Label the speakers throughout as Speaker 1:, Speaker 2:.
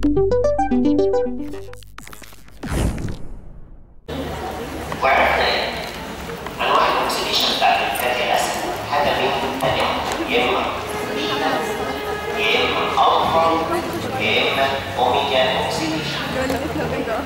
Speaker 1: وعرفنا انواع الاكسديشن بتاعت الفاتي اسيد حاجه من ثلاثه يا اما بيتا يا اما الفا يا اما اوميجا اوكسيديشن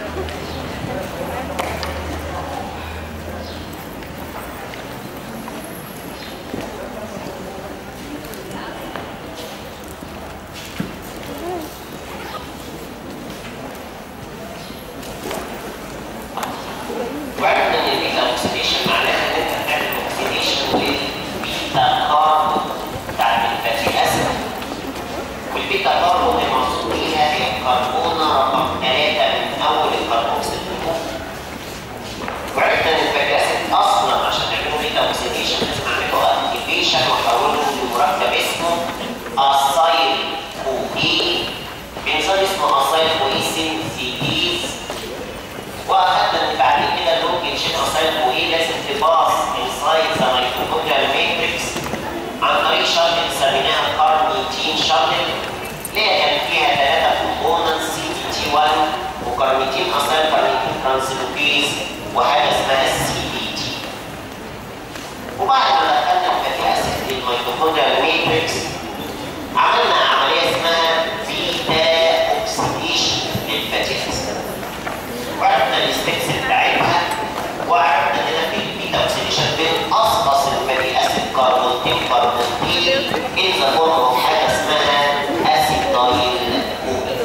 Speaker 1: وعرفنا ان البيتا اوكسيديشن معناها ان انت بتعمل اوكسيديشن للبيتا كاربون بتاعت الفاتي اسيد والبيتا كاربون المقصود بيها هي الكربونه رقم 3 من اول الكربوكسيل جروب وعرفنا ان الفاتي اسيد اصلا عشان تعملوا بيتا اوكسيديشن لازم اعملوا اكتيفيشن واحوله لمركب اسمه اسايل كوهين بنظام اسمه اسايل كوهين سينثيز واخدنا ان بعد كده اللونج تشين اسايل كوهين لازم تباص انسايد ذا ميتوكوندريال ماتريكس عن طريق شاتل سميناها كارنيتين شاتل اللي هي كان فيها ثلاثه كومبوننتس سي تي تي 1 وكارنيتين اسايل كارنيتين ترانسلوكيز وحاجه اسمها السي بي تي وبعد ما دخلنا الفاتي اسيد للميتوكوندريال ماتريكس عملنا عمليه اسمها بيتا اوكسيديشن للفاتي اسيد وعرفنا الستبس بتاعتها وعرفنا ان في البيتا اوكسيديشن بنقصقص الفاتي اسيد كربونتين كربونتين ان ذا فورم اوف حاجه اسمها اسيتايل كوبين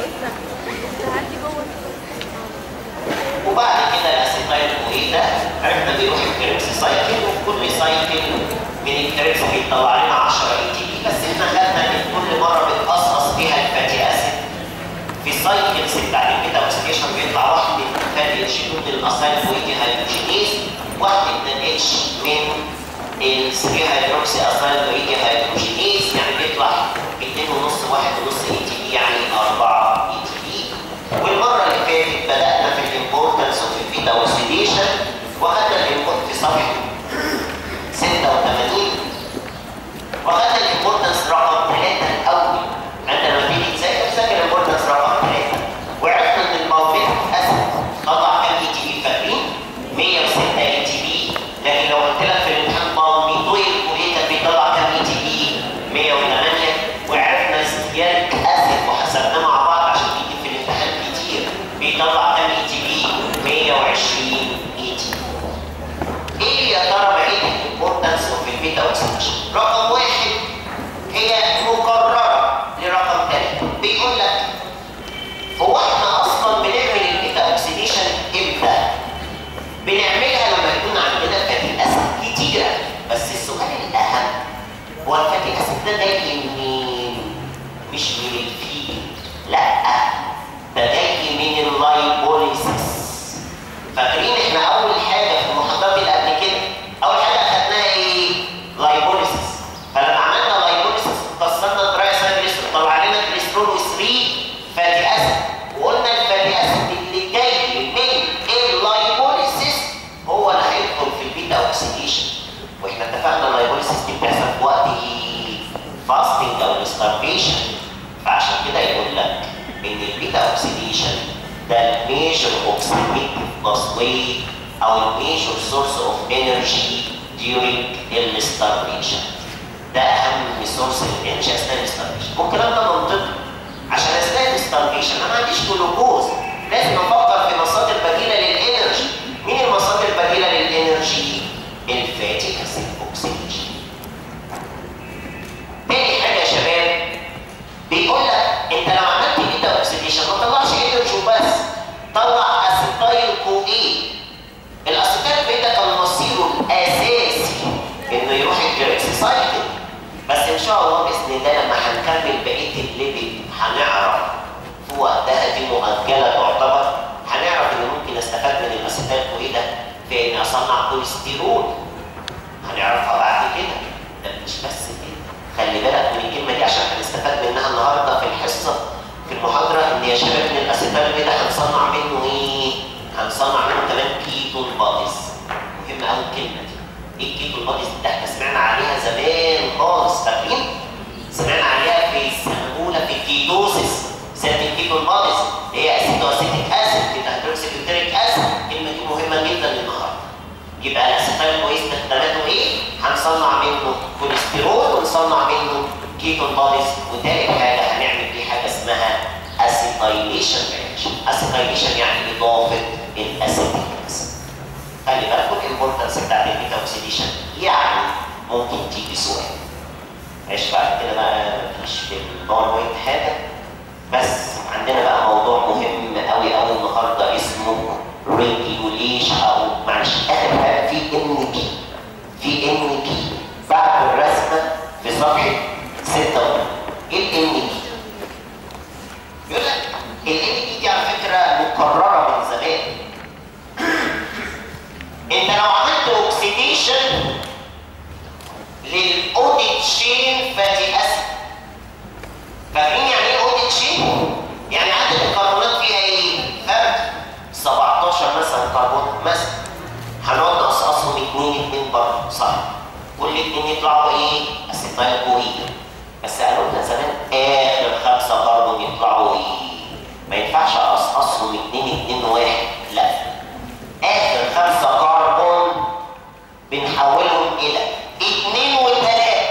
Speaker 1: وبعد كده الاسيتايل كوبين ده عرفنا بيروح الكريبس سايكل وكل سايكل من الكريبس بيطلع لنا 10 اي تي بي بس احنا خدنا ان كل مره بتقصقص بيها الفاتي اسيد في السايكلز بتاع البيتا اوكسيديشن بيطلع واحد من فاتي اتش من الاسايل كويتي هيدروجينيز واحد من اتش من ال 3 هيدروكسي اسايل كويتي هيدروجينيز يعني بيطلع 2 ونص 1 ونص اي تي بي يعني 4 اي تي بي والمره اللي فاتت بدانا في الامبورتنس اوف البيتا اوكسيديشن واخدنا الامبورت في صفحه 86 واخدنا الامبورتنس رقم 3 الاول انت لما تيجي تذاكر ذاكر الامبورتنس رقم 3 وعرفنا ان الموفيت اسيد طلع كام اي تي بي فاكرين 106 اي تي بي لكن لو قلت لك في الامتحان بالميتويل كوريتا بيطلع كام اي تي بي 108 وعرفنا استيالك اسيد وحسبناه مع بعض عشان تيجي في الامتحان كتير بيطلع كام اي تي بي 120 اي تي بي ايه يا ترى بعيد الامبورتنس اوف البيتا اوكسيديشن رقم واحد هي مكرره لرقم ثلاثه بيقول لك هو احنا اصلا بنعمل البيتا اوكسيديشن امتى؟ بنعملها لما يكون عندنا فاتي اسيد كتيره بس السؤال الاهم هو الفاتي اسيد ده جاي منين؟ مش من الفيل لا ده جاي من اللايبوليسيس فاكرين احنا اول حاجه في المحاضرات اللي قبل كده اول حاجه اخدناها ايه؟ لايبوليسيس فلما عملنا لايبوليسيس كسرنا الترايسايكليس وطلع لنا كوليسترول 3 فاتي اسيد وقلنا الفاتي اسيد اللي جاي من اللايبوليسيس هو اللي هيدخل في البيتا اوكسيديشن واحنا اتفقنا اللايبوليسيس دي بتحصل في وقت ايه؟ فاستنج او ستارفيشن فعشان كده يقول لك ان البيتا اوكسيديشن ده الميجر اوكسيديتيف باثواي او الميجر سورس اوف انرجي during الستارفيشن ده اهم سورس الانرجي اثناء الستارفيشن والكلام ده منطقي عشان اثناء الستارفيشن انا ما عنديش جلوكوز لازم افكر في مصادر بديله للانرجي مين المصادر البديله للانرجي؟ الفاتي اسيد اوكسيديشن تاني حاجه يا شباب بيقول لك انت لو عملت بيتا اوكسيديشن ما تطلعش انرجي وبس طلع اسيتايل كو ايه الاسيتايل بيتا كان مصيره الاساسي انه يروح الجريكس سايكل بس ان شاء الله باذن الله لما هنكمل بقيه الليبيد هنعرف في وقتها دي مؤجله تعتبر هنعرف ان ممكن استفاد من الاسيتايل كو ايه ده في اني اصنع كوليسترول هنعرفها بعد كده ده مش بس كده خلي بالك من الكلمه دي عشان هنستفاد منها النهارده في الحصه في المحاضره ان يا شباب من الاسيتال ده هنصنع منه ايه؟ هنصنع منه كمان كيتون باديز مهمه قوي الكلمه دي ايه الكيتون باديز دي احنا سمعنا عليها زمان خالص فاكرين؟ سمعنا عليها في السنه الاولى في الكيتوسيس سنه الكيتون باديز كيتون بوديز وتالت حاجه هنعمل دي حاجه اسمها اسيتايليشن رياكشن اسيتايليشن يعني اضافه الاسيتيك اسيد خلي بالكم الامبورتنس بتاعت البيتا اوكسيديشن يعني ممكن تيجي سؤال مش بعد كده بقى مفيش في الباوربوينت حاجه بس عندنا بقى موضوع مهم قوي قوي النهارده اسمه ريجيوليشن او معلش اخر حاجه في ان بي في ان بي بعد الرسمه في صفحه 6 ايه الان بي؟ يقول لك الان بي دي على فكره مكرره من زمان انت لو عملت اوكسيديشن للاوديت شين فاتي اسيد فاكرين يعني ايه اوديت شين؟ يعني عدد الكربونات فيها ايه؟ فرد 17 مثلا كربون مثلا هنقعد نقصقصهم اثنين اثنين برضه صح كل اثنين يطلعوا ايه؟ اسيتايل كوهيه بس قالوا لنا زمان اخر خمسه كربون يطلعوا ايه؟ ما ينفعش اقصقصهم اثنين اثنين واحد لا اخر خمسه كربون بنحولهم الى اثنين وثلاثه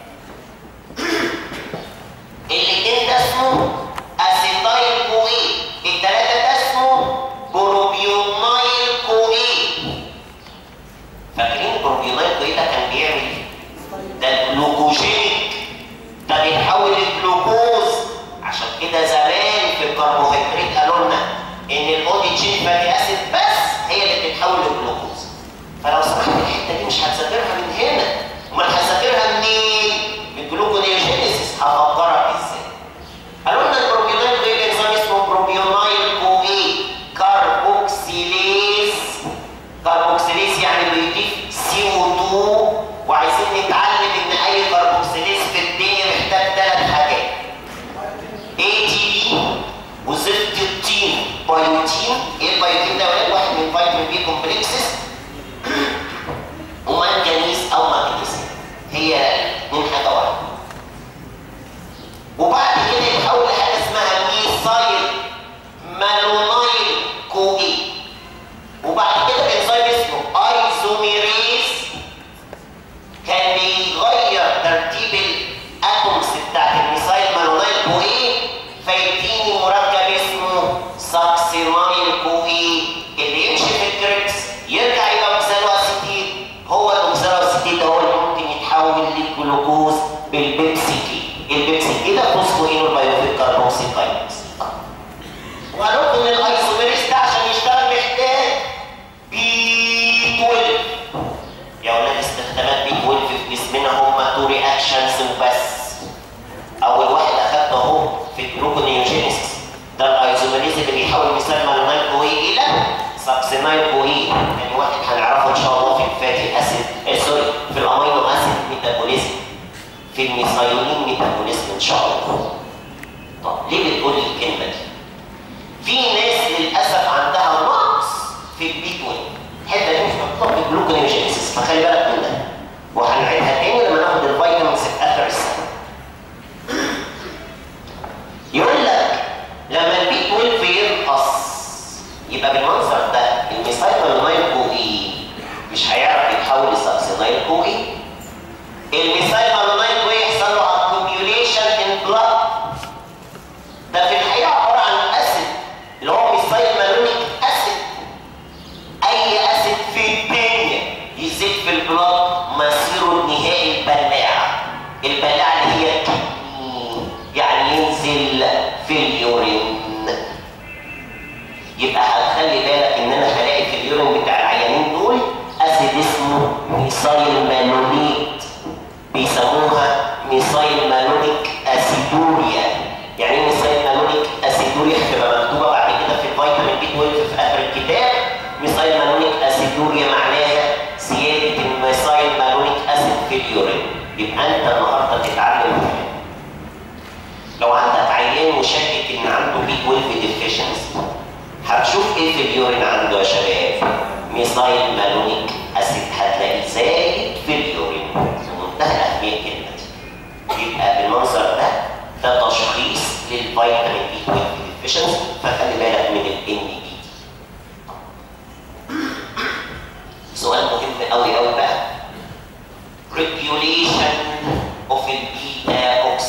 Speaker 1: الاثنين ده اسمه اسيتايل كوي الثلاثه ده اسمه بروبيونايل كوي فاكرين بروبيونايل كوي ده كان بيعمل ايه؟ ده جلوكوجينيك ده بيتحول لجلوكوز عشان كده زمان في الكربوهيدرات قالوا لنا ان الاوديجين فاتي اسيد بس هي اللي بتتحول لجلوكوز فلو سمحت الحته دي مش هتذاكرها من هنا امال هتذاكرها منين؟ من جلوكونيوجينيسيس هفكرك ازاي قالوا لنا البروبيونايل كوي انزيم اسمه بروبيونايل كوي كاربوكسيليز كاربوكسيليز يعني بيضيف سي او 2 وعايزين نتعلم ان اي كاربوكسيليز في الدنيا محتاج ثلاث حاجات اي تي بي وزفت التين بايوتين ايه البايوتين ده ولاد واحد من فيتامين بي كومبلكسز ومنجنيز او مغنيسيوم هي اتنين حاجه واحده وبعد كده يتحول لحاجه اسمها ميثايل مالونايل كوي وبعد كده انزيم اسمه ايزوميريز كان بيغير ترتيب الاتومز بتاعت الميثايل مالونايل كوي فيديني مركب اسمه ساكسينايل كوي اللي يمشي في الكريبس يرجع يبقى اوكسالو اسيتيد هو الاوكسالو اسيتيد هو اللي ممكن يتحول للجلوكوز بالبيبسيكي البيبسيكي ده فوسفوينول بايوفيك كاربوكسي كاينز وقالوا لكم ان الايزوميريز ده عشان يشتغل محتاج بي 12 يا ولاد استخدامات بي 12 في جسمنا هم تو رياكشنز وبس اول واحد اخدته اهو في الجلوكونيوجينيسيس ده الايزوميريز اللي بيحول مثال مالونايل كوي الى ساكسينايل كوي يعني واحد هنعرفه ان شاء الله في الفاتي اسيد آه سوري في الامينو اسيد ميتابوليزم في الميثايونين ميتابوليزم ان شاء الله طب ليه بتقول لي الكلمه دي؟ في ناس للاسف عندها نقص في البي 12 الحته دي مش مطلوب بالجلوكونيوجينيسيس فخلي بالك منها وهنعيدها تاني لما ناخد الفيتامينز في اخر السنه يقول لك لما البي 12 ينقص يبقى بالمنظر ده الميثايل كوي مش هيعرف يتحول لساكسينايل كوي الميثايل كوي يحصل له accumulation in blood ده في الحقيقه عباره عن اسيد اللي هو ميثايل مالونيك اسيد اي اسيد في الدنيا يزيد في البلاد مصيره النهائي البلاعه البلاعه اللي هي الكدني يعني ينزل في اليورين يبقى هتخلي بالك ان انا هلاقي في اليورين بتاع العيانين دول اسيد اسمه ميثايل مالونيت بيسموها ميثايل مالونيك اسيدوريا يعني ايه ميثايل مالونيك اسيدوريا هتبقى مكتوبه بعد كده في الفيتامين بي 12 في اخر الكتاب ميثايل مالونيك اسيدوريا معناها زياده الميثايل مالونيك اسيد في اليورين يبقى انت النهارده تتعلم حاجة. لو عندك عيان وشاكك ان عنده بي 12 ديفيشنسي هتشوف ايه في اليورين عنده يا شباب ميثايل مالونيك اسيد هتلاقيه زايد في اليورين منتهى الاهميه الكلمه دي يبقى بالمنظر ده ده تشخيص للفيتامين بي 12 ديفيشنسي فخلي بالك من الان بي سؤال مهم قوي قوي بقى regulation of البيتا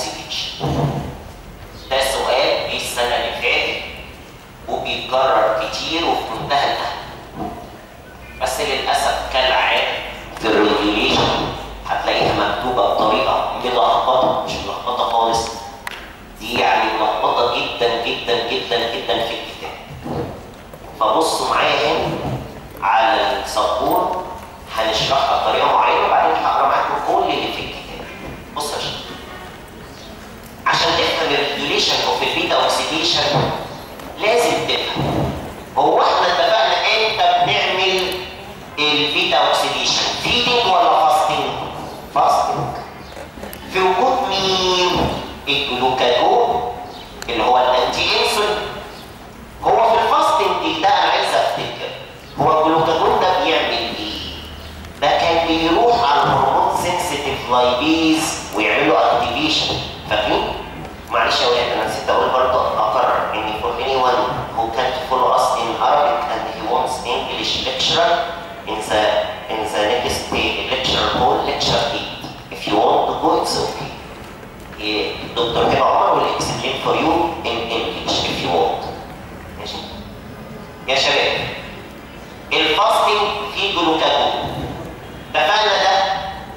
Speaker 1: بطريقه معينه وبعدين هقرا معاكم كل اللي في الكتاب بص يا شباب عشان تفهم الريجوليشن اوف البيتا اوكسيديشن لازم تفهم هو احنا اتفقنا امتى بنعمل البيتا اوكسيديشن فيدنج ولا فاستنج فاستنج في وجود مين الجلوكاجون اللي هو الانتي انسولين هو في الفاستنج ده انا عايز افتكر هو الجلوكاجون ده بيعمل ايه ده كان بيروح على الهرمون سنسيتيف لايبيز ويعمل له اكتيفيشن فاكرين معلش يا ولاد انا نسيت اقول برضه اقرر ان for anyone who can't follow us in Arabic and he wants English lecturer in the in the next lecture hall lecture 8 if you want to go it's okay دكتور هبه عمر will explain for you in English if you want ماشي يا شباب الفاستنج فيه جلوكاجون اتفقنا ده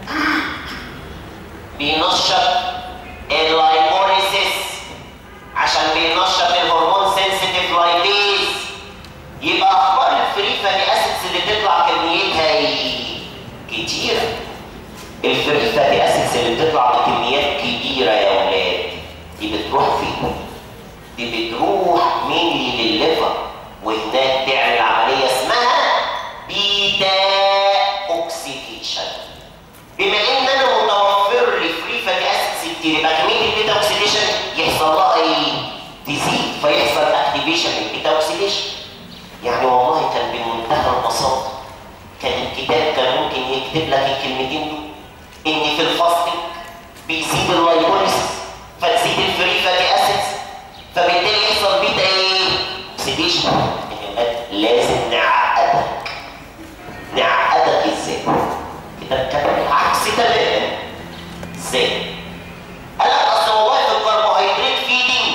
Speaker 1: بينشط اللايبوليسيس عشان بينشط الهرمون سنسيتيف لايبيز يبقى اخبار الفري فاتي اسيدز اللي تطلع كميتها ايه؟ كتيره الفري فاتي اسيدز اللي بتطلع بكميات كبيره يا ولاد دي بتروح فين؟ دي بتروح مينلي للليفر وهناك تعمل عمليه اسمها بيتا اوكسيديشن بما ان انا متوفر لي فري فاتي اسيدز كتير يبقى كميه البيتا اوكسيديشن يحصل لها ايه؟ تزيد فيحصل اكتيفيشن للبيتا اوكسيديشن يعني والله كان بمنتهى البساطه كان الكتاب كان ممكن يكتب لك الكلمتين دول ان في الفاستنج بيزيد اللايبوليسيس فتزيد الفري فاتي اسيدز فبالتالي يحصل بيتا ايه؟ اوكسيديشن لازم نعقدك نعقدك ازاي؟ كده كتب العكس تماما ازاي؟ قال لك اصل والله في الكربوهيدرات فيدنج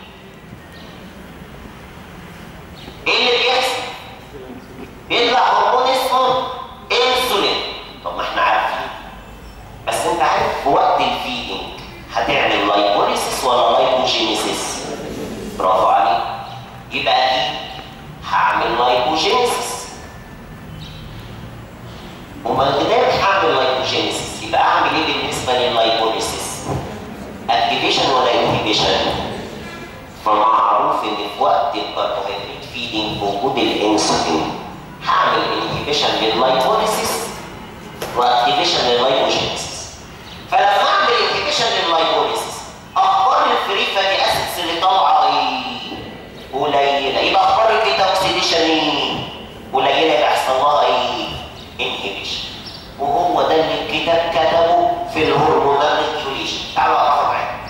Speaker 1: ايه اللي بيحصل؟ بيطلع هرمون اسمه انسولين طب ما احنا عارفين بس انت عارف في وقت الفيدنج هتعمل لايبوليسيس ولا لايبوجينيسيس برافو عليك يبقى اكيد هعمل لايبوجينيسيس وما قدام هعمل لايبوجينيسيس يبقى اعمل ايه بالنسبه لللايبوليسيس اكتيفيشن ولا انهبيشن فمعروف ان في وقت الكربوهيدرات فيدنج بوجود الانسولين هعمل انهبيشن لللايبوليسيس واكتيفيشن لللايبوجينيسيس فلما اعمل انهبيشن لللايبوليسيس اخبار الفري فاتي اسيدز اللي طالعه ايه؟ قليله يبقى اخبار البيتا اوكسيديشن ايه؟ قليله يبقى يحصل لها ايه؟ انهبيشن وهو ده اللي الكتاب كتبه في الهرمونال ريجوليشن تعالوا اقرا معايا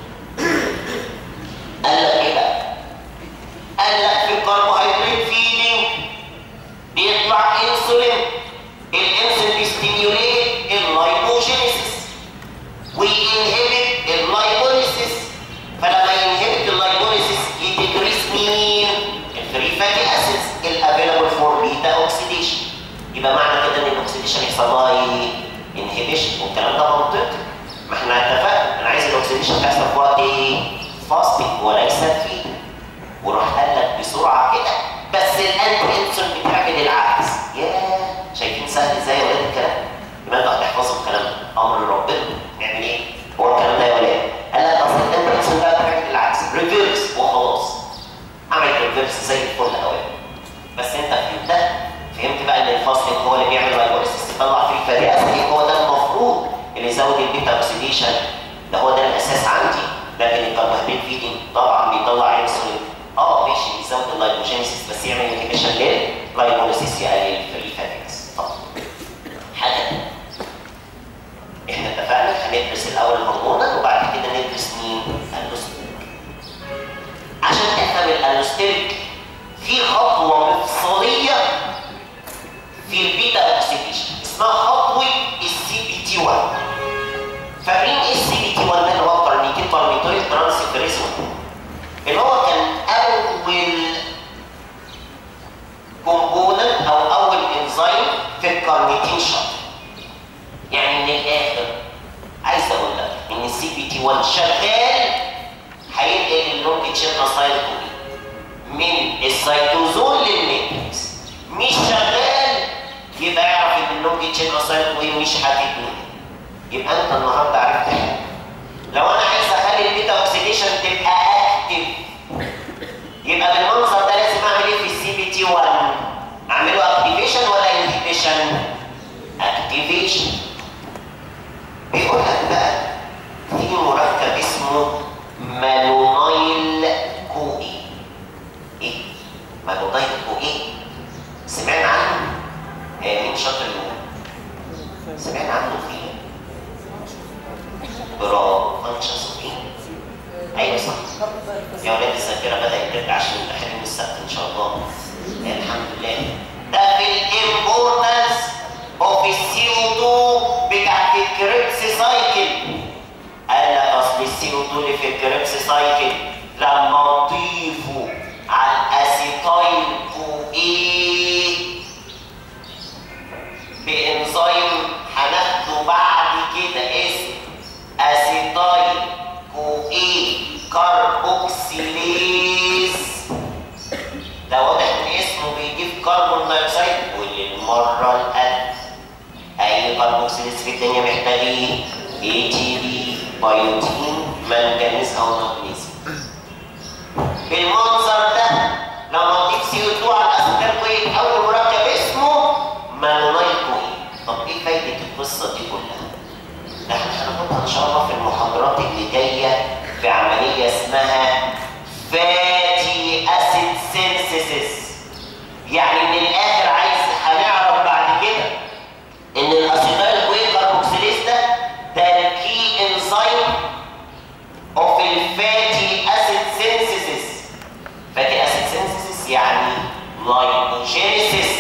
Speaker 1: قال لك ايه بقى؟ قال لك في الكربوهيدرات فيدنج بيطلع انسولين الانسولين بيستيميوليت اللايبوجينيسيس وينهبت اللايبوليسيس فلما ينهبت اللايبوليسيس يديكريس مين؟ الفري فاتي اسيدز الافيلابل فور بيتا اوكسيديشن يبقى معنى كده ان الاكسيديشن يحصل لها ايه؟ انهبيشن والكلام ده منطقي ما احنا اتفقنا انا عايز الاكسيديشن تحصل في وقت ايه؟ فاستنج وليس في وراح قال لك بسرعه كده بس الانتي انسولين بتعمل العكس ياه شايفين سهل ازاي يا ولاد الكلام؟ يبقى انتوا هتحفظوا الكلام ده امر ربنا نعمل ايه؟ هو الكلام ده يا ولاد قال لك اصل الانتي انسولين بقى بتعمل العكس ريفيرس وخلاص عملت ريفيرس زي الفل اوي بس انت فهمتها فهمت بقى ان الفاستنج هو اللي بيعمل لايبوليسيس يطلع فيه الفري اسيد هو ده المفروض اللي يزود البيتا اوكسيديشن ده هو ده الاساس عندي لكن الكربوهيدرات فيدنج طبعا بيطلع انسولين اه ماشي بيزود اللايبوجينيسيس بس يعمل انهبيشن لللايبوليسيس يقلل الفري فاتكس طب حاجه تانية. احنا اتفقنا هندرس الاول الهرمونال وبعد كده ندرس مين؟ الالوستيريك عشان تفهم الالوستيريك في خطوه مفصليه في البيتا اوكسيديشن اسمها خطوه السي بي تي 1 فاكرين ايه السي بي تي 1 ده اللي هو كارنيتين بارميتويد ترانسفيريزون اللي هو كان اول كومبوننت او اول انزيم في الكارنيتين شط يعني من الاخر عايز اقول لك ان السي بي تي 1 شغال هينقل اللونج تشين اسايلكولين من السيتوزول للميتريكس مش شغال يبقى يعرف ان اللونج لونج تشين اسايل كوين مش هتدوني يبقى انت النهارده عرفت حاجه لو انا عايز اخلي البيتا اوكسيديشن تبقى اكتف يبقى بالمنظر ده لازم اعمل ايه في السي بي تي 1 اعمله اكتيفيشن ولا انهبيشن اكتيفيشن بيقول لك بقى في مركب اسمه مالونايل كوئي ايه مالونايل كوئي سمعنا عنه آه مين شاطر يقول سمعنا عنه فين برافو فانكشنز اوف ايوه صح يا ولاد الذاكره بدات ترجع عشان امتحان السبت ان شاء الله الحمد لله ده في الامبورتنس اوف السي او 2 بتاعت الكريبس سايكل قال لك اصل السي او 2 اللي في الكريبس سايكل لما تضيفه على الاسيتايل كو ايه بانزيم هناخده بعد كده اسم اسيتايل كو ايه كاربوكسيليز ده واضح من اسمه بيجيب كربون دايوكسيد وللمره الالف اي كاربوكسيليز في الدنيا محتاج ايه؟ اي تي بي بايوتين منجنيز او مغنيسيوم بالمنظر ده لما تضيف سي او 2 على الاسيتال كويت اول مركب اسمه مالونايل كويت طب ايه فايده القصه دي كلها؟ ده احنا هناخدها ان شاء الله في المحاضرات اللي جايه في عمليه اسمها فاتي اسيد سينثيسيس يعني من الاخر عايز هنعرف بعد كده ان الاسيتايل كوين كاربوكسيليز ده ده الكي انزيم اوف الفاتي اسيد سينثيسيس فاتي اسيد سينثيسيس يعني لايبوجينيسيس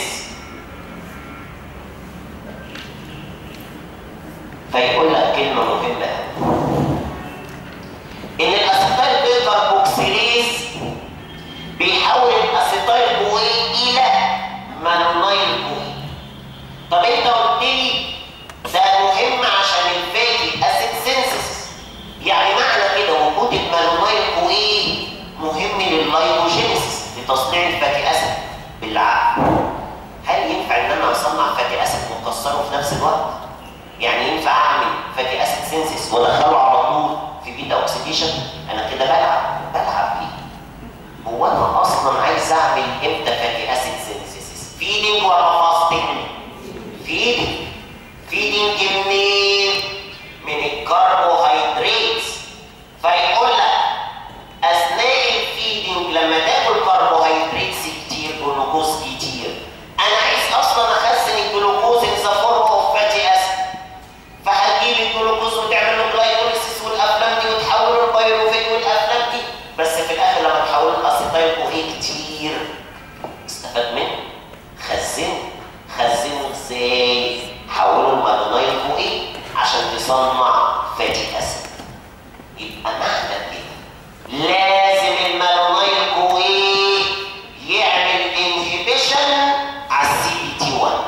Speaker 1: فيقول لك كلمه مهمه ان الاسيتايل كوين كاربوكسيليز بيحول الاسيتايل كوين الى مانونايل كوين طب انت قلت لي ده مهم عشان الفاتي اسيد سينثيسيس يعني معنى كده وجود المالونايل كوين مهم لللايبوجينيسيس لتصنيع الفاتي اسيد بالعقل هل ينفع ان انا اصنع فاتي اسيد واكسره في نفس الوقت؟ يعني ينفع اعمل فاتي اسيد سينثيس وادخله على طول في بيتا اوكسيديشن؟ انا كده بلعب بلعب بيه هو انا اصلا عايز اعمل امتى فاتي اسيد سينثيسيس؟ فيدنج ولا فاستنج؟ فيدنج فيدنج منين؟ من الكربوهيدرات فيقول لك اثناء الفيدنج لما تاكل كربوهيدرات كتير جلوكوز كتير انا عايز اصلا اخزن الجلوكوز ان ذا فورم اوف فاتي اسيد فهتجيب الجلوكوز وتعمل له جلايكوليسيس والافلام دي وتحوله البيروفيت والافلام دي بس في الاخر لما تحوله الاسيتايل كوهين كتير استفاد منه خزنه خزنه ازاي؟ حوله المالونايل كوهين عشان تصنع فاتي اسيد يبقى معنى كده لازم المالونايل كوهين يعمل انهبيشن على السي بي تي 1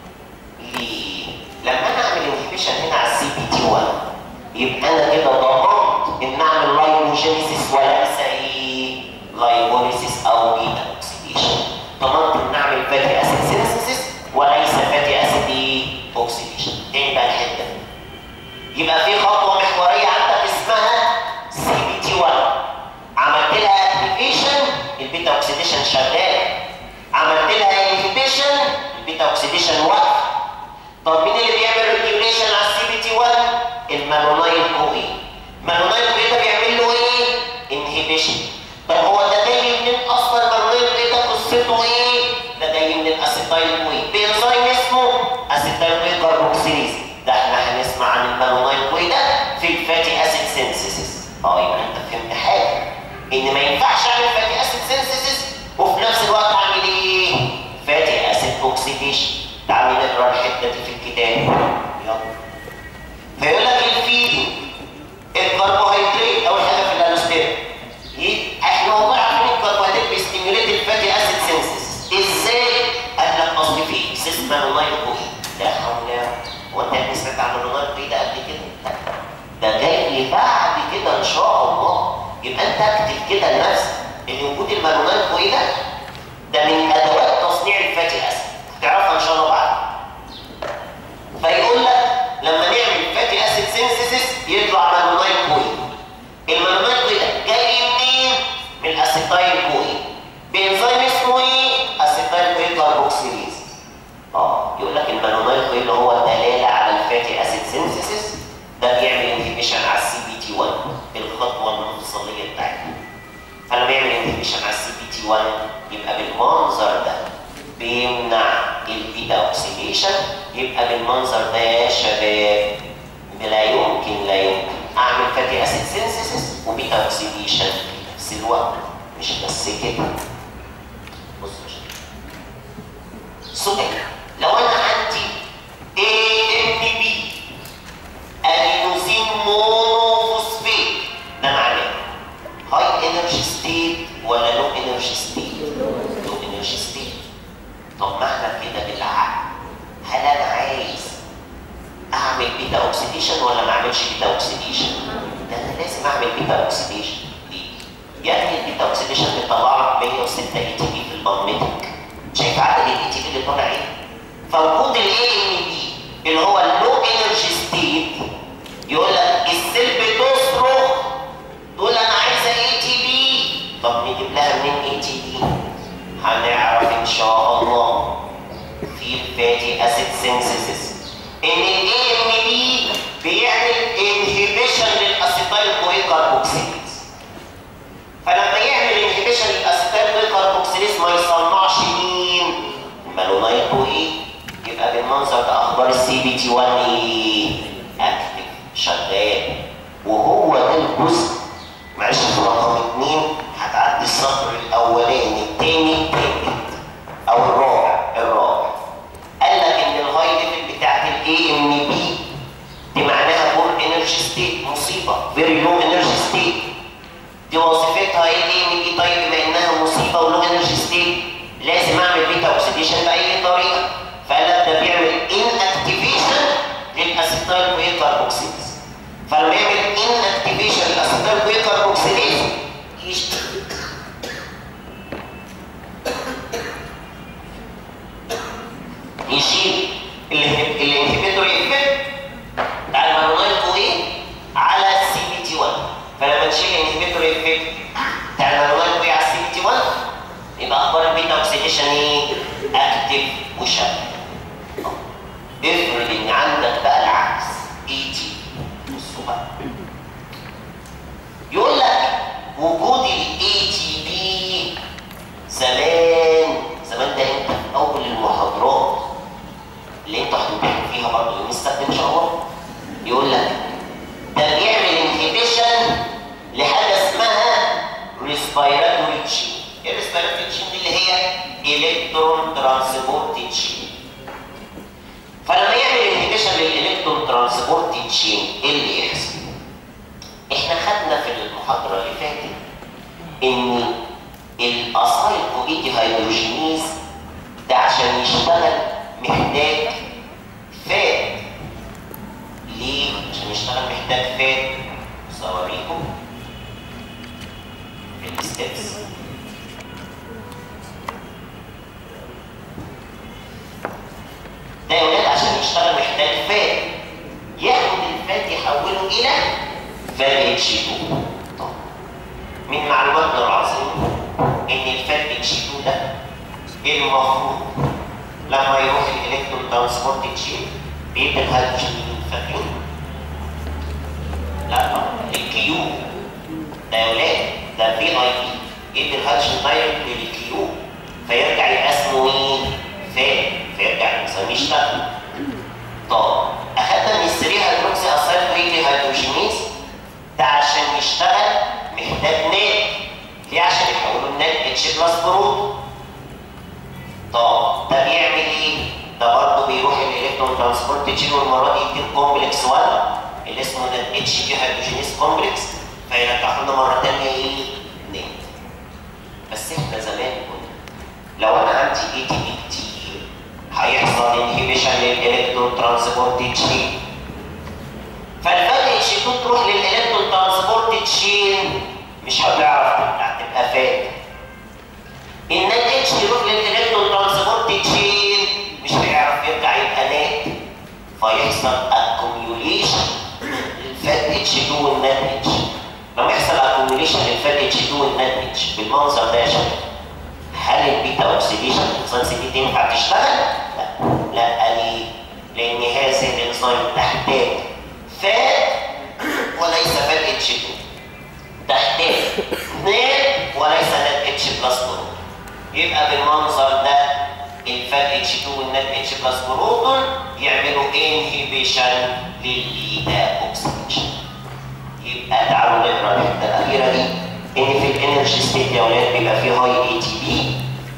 Speaker 1: ليه؟ لما انا اعمل انهبيشن هنا على السي بي تي 1 يبقى انا كده ضمنت ان اعمل لايبوجينيسيس وليس ايه؟ لايبوليسيس او بيتا اوكسيديشن ضمنت ان اعمل فاتي اسيد سينثيسيس وليس فاتي اسيد ايه؟ اوكسيديشن تاني بقى الحته دي يبقى في خطوه محوريه عندك اسمها سي بي تي 1 عملت لها اكتيفيشن البيتا اوكسيديشن شغال عملت لها انهبيشن البيتا اوكسيديشن واقف طب مين اللي بيعمل ريجوليشن على السي بي تي 1 المالونايل كوي المالونايل كوي ده بيعمل له ايه انهبيشن طب هو ده جاي منين اصلا المالونايل كوي ده قصته ايه ده جاي من الاسيتايل كوي بانزيم اسمه اسيتايل كوي كاربوكسيليز ده احنا هنسمع عن المالونايل كوي ده في الفاتي اسيد سينثيسيس اه يبقى انت فهمت حاجه ان ما ينفعش اعمل فاتي اسيد سينثيسيس وفي نفس الوقت اعمل ايه فاتي اسيد اوكسيديشن تعالوا نقرا الحته دي في الكتاب يلا فيقول لك الفيدنج الكربوهيدرات اول حاجه في الالوستيرين احنا والله عارفين الكربوهيدرات بيستيميوليت الفاتي اسيد سينثيسيس ازاي؟ قال لك اصل في اكسس مالونايل كوي لا حول هو انت يعني سمعت عن المالونايل كوي ده قبل كده؟ ده جاي لي بعد كده ان شاء الله يبقى انت اكتب كده لنفسك ان وجود المالونايل كوي ده ده من ادوات تصنيع الفاتي اسيد هتعرفها ان شاء الله بعد بانزيم اسمه ايه؟ اسيتايل كوي كاربوكسيليز اه يقول لك المالونايل كوي اللي هو الدلاله على الفاتي اسيد سينثيسيس ده بيعمل انهبيشن على السي بي تي 1 الخطوه المفصليه بتاعتنا فلما يعمل انهبيشن على السي بي تي 1 يبقى بالمنظر ده بيمنع البيتا اوكسيديشن يبقى بالمنظر ده يا شباب لا يمكن لا يمكن اعمل فاتي اسيد سينثيسيس وبيتا اوكسيديشن في نفس الوقت مش بس كده بص يا شباب سؤال لو انا عندي اي ام بي ادينوسين مونوفوسفيت ده معناه هاي انرجي ستيت ولا لو انرجي ستيت؟ لو انرجي ستيت طب ما احنا كده بالعقل هل انا عايز اعمل بيتا اوكسيديشن ولا ما اعملش بيتا اوكسيديشن؟ ده انا لازم اعمل بيتا اوكسيديشن ليه؟ يا ابني البيتا اوكسيديشن بيطلع لك 106 اي تي بي في المامتك شايف عدد الاي تي بي اللي طالع ايه؟ فوجود الاي ام بي اللي هو اللو انرجي ستيت يقول لك السيل بتصرخ تقول انا عايزه اي تي بي طب نجيب لها منين اي تي بي؟ هنعرف ان شاء الله في الفاتي اسيد سينثيسيس ان الاي ام بي بيعمل انهبيشن للاسيتايل كوي كاربوكسيليز فلما يعمل انهبيشن للاسيتايل كوي كاربوكسيليز ما يصنعش مين؟ مالونايل كوي يبقى بالمنظر ده اخبار السي بي تي 1 ايه؟ اكتف شغال وهو ده الجزء معلش في رقم اثنين هتعدي السطر الاولاني الثاني الثالث او الرابع الرابع قال لك ان الهاي ليفل بتاعت الاي ام بي دي معناها بور انرجي ستيت مصيبه فيري لو انرجي ستيت دي وظيفتها ايه الاي ام بي طيب بما انها مصيبه ولو انرجي ستيت لازم اعمل بيتا اوكسيديشن باي طريقه فقال لك ده بيعمل ان اكتيفيشن للاسيتايل كوي كاربوكسيليز فلما يعمل ان اكتيفيشن للاسيتايل كوي كاربوكسيليز يشتغل يشيل الانهبيتور افكت بتاع المالونايل كوي على السي بي تي 1 فلما تشيل الانهبيتور افكت بتاع المالونايل كوي على السي بي تي 1 يبقى اخبار البيتا اوكسيديشن ايه؟ اكتف وشغال افرض ان عندك بقى العكس اي تي بصوا بقى يقول لك وجود الاي تي بي زمان زمان ده انت في اول المحاضرات اللي انتوا هتمتحنوا فيها برضه يوم السبت ان شاء الله يقول لك ده بيعمل انهبيشن لحاجه اسمها ريسبيراتوري تشين ايه الريسبيراتوري تشين دي اللي هي الكترون ترانسبورت تشين فلما يعمل انهبيشن للالكترون ترانسبورت تشين ايه اللي يحصل؟ احنا خدنا في المحاضره اللي فاتت ان الاسايل كوبيتي هيدروجينيز ده عشان يشتغل محتاج فات ليه؟ عشان يشتغل محتاج فات صوريكم في الستبس ده يا ولاد عشان يشتغل محتاج فات ياخد الفات يحوله الى فات اتش 2 طب من معلوماتنا العظيمه ان الفات اتش 2 ده المفروض لما يروح الالكترون ترانسبورت تشين بيدي الهيدروجين فاكرين؟ لا الكيو ده يا ولاد ده في اي بي يدي الهيدروجين دايركت للكيو فيرجع يبقى اسمه ايه؟ فات فيرجع الانسان يشتغل طب اخدنا من السرير هيدروكسي اسايل فري هيدروجينيز ده عشان يشتغل محتاج نات ليه عشان يحولوا النات اتش بلس برود طب ده بيعمل ايه؟ ده برضه بيروح الالكترون ترانسبورت تشين والمره دي يديك كومبلكس 1 اللي اسمه ده اتش بي هيدروجينيز كومبلكس فيرجعوا لنا مره ثانيه ايه؟ نات بس احنا زمان كنا لو انا عندي اي تي بي كتير هيحصل انهبيشن للالكترون ترانسبورت تشين فالفات اتش 2 تروح للالكترون ترانسبورت تشين مش هتعرف تبقى تبقى فات النات اتش يروح للالكترون ترانسبورت تشين مش هيعرف يرجع يبقى نات فيحصل اكوميوليشن للفات اتش 2 والنات اتش لما يحصل اكوميوليشن للفات اتش 2 والنات اتش بالمنظر ده يا شباب هل البيتا اوكسيديشن انزيم سي بي تنفع تشتغل؟ لا لا ليه؟ لان هذه الانزيم تحتاج فات وليس فات اتش 2 تحتاج اثنين وليس نات اتش بلس بروتون يبقى بالمنظر ده الفات اتش 2 والنات اتش بلس بروتون يعملوا انهبيشن للبيتا اوكسيديشن يبقى تعالوا نقرا الحته الاخيره دي ان في الانرجي ستيت يا ولاد بيبقى فيه هاي اي تي بي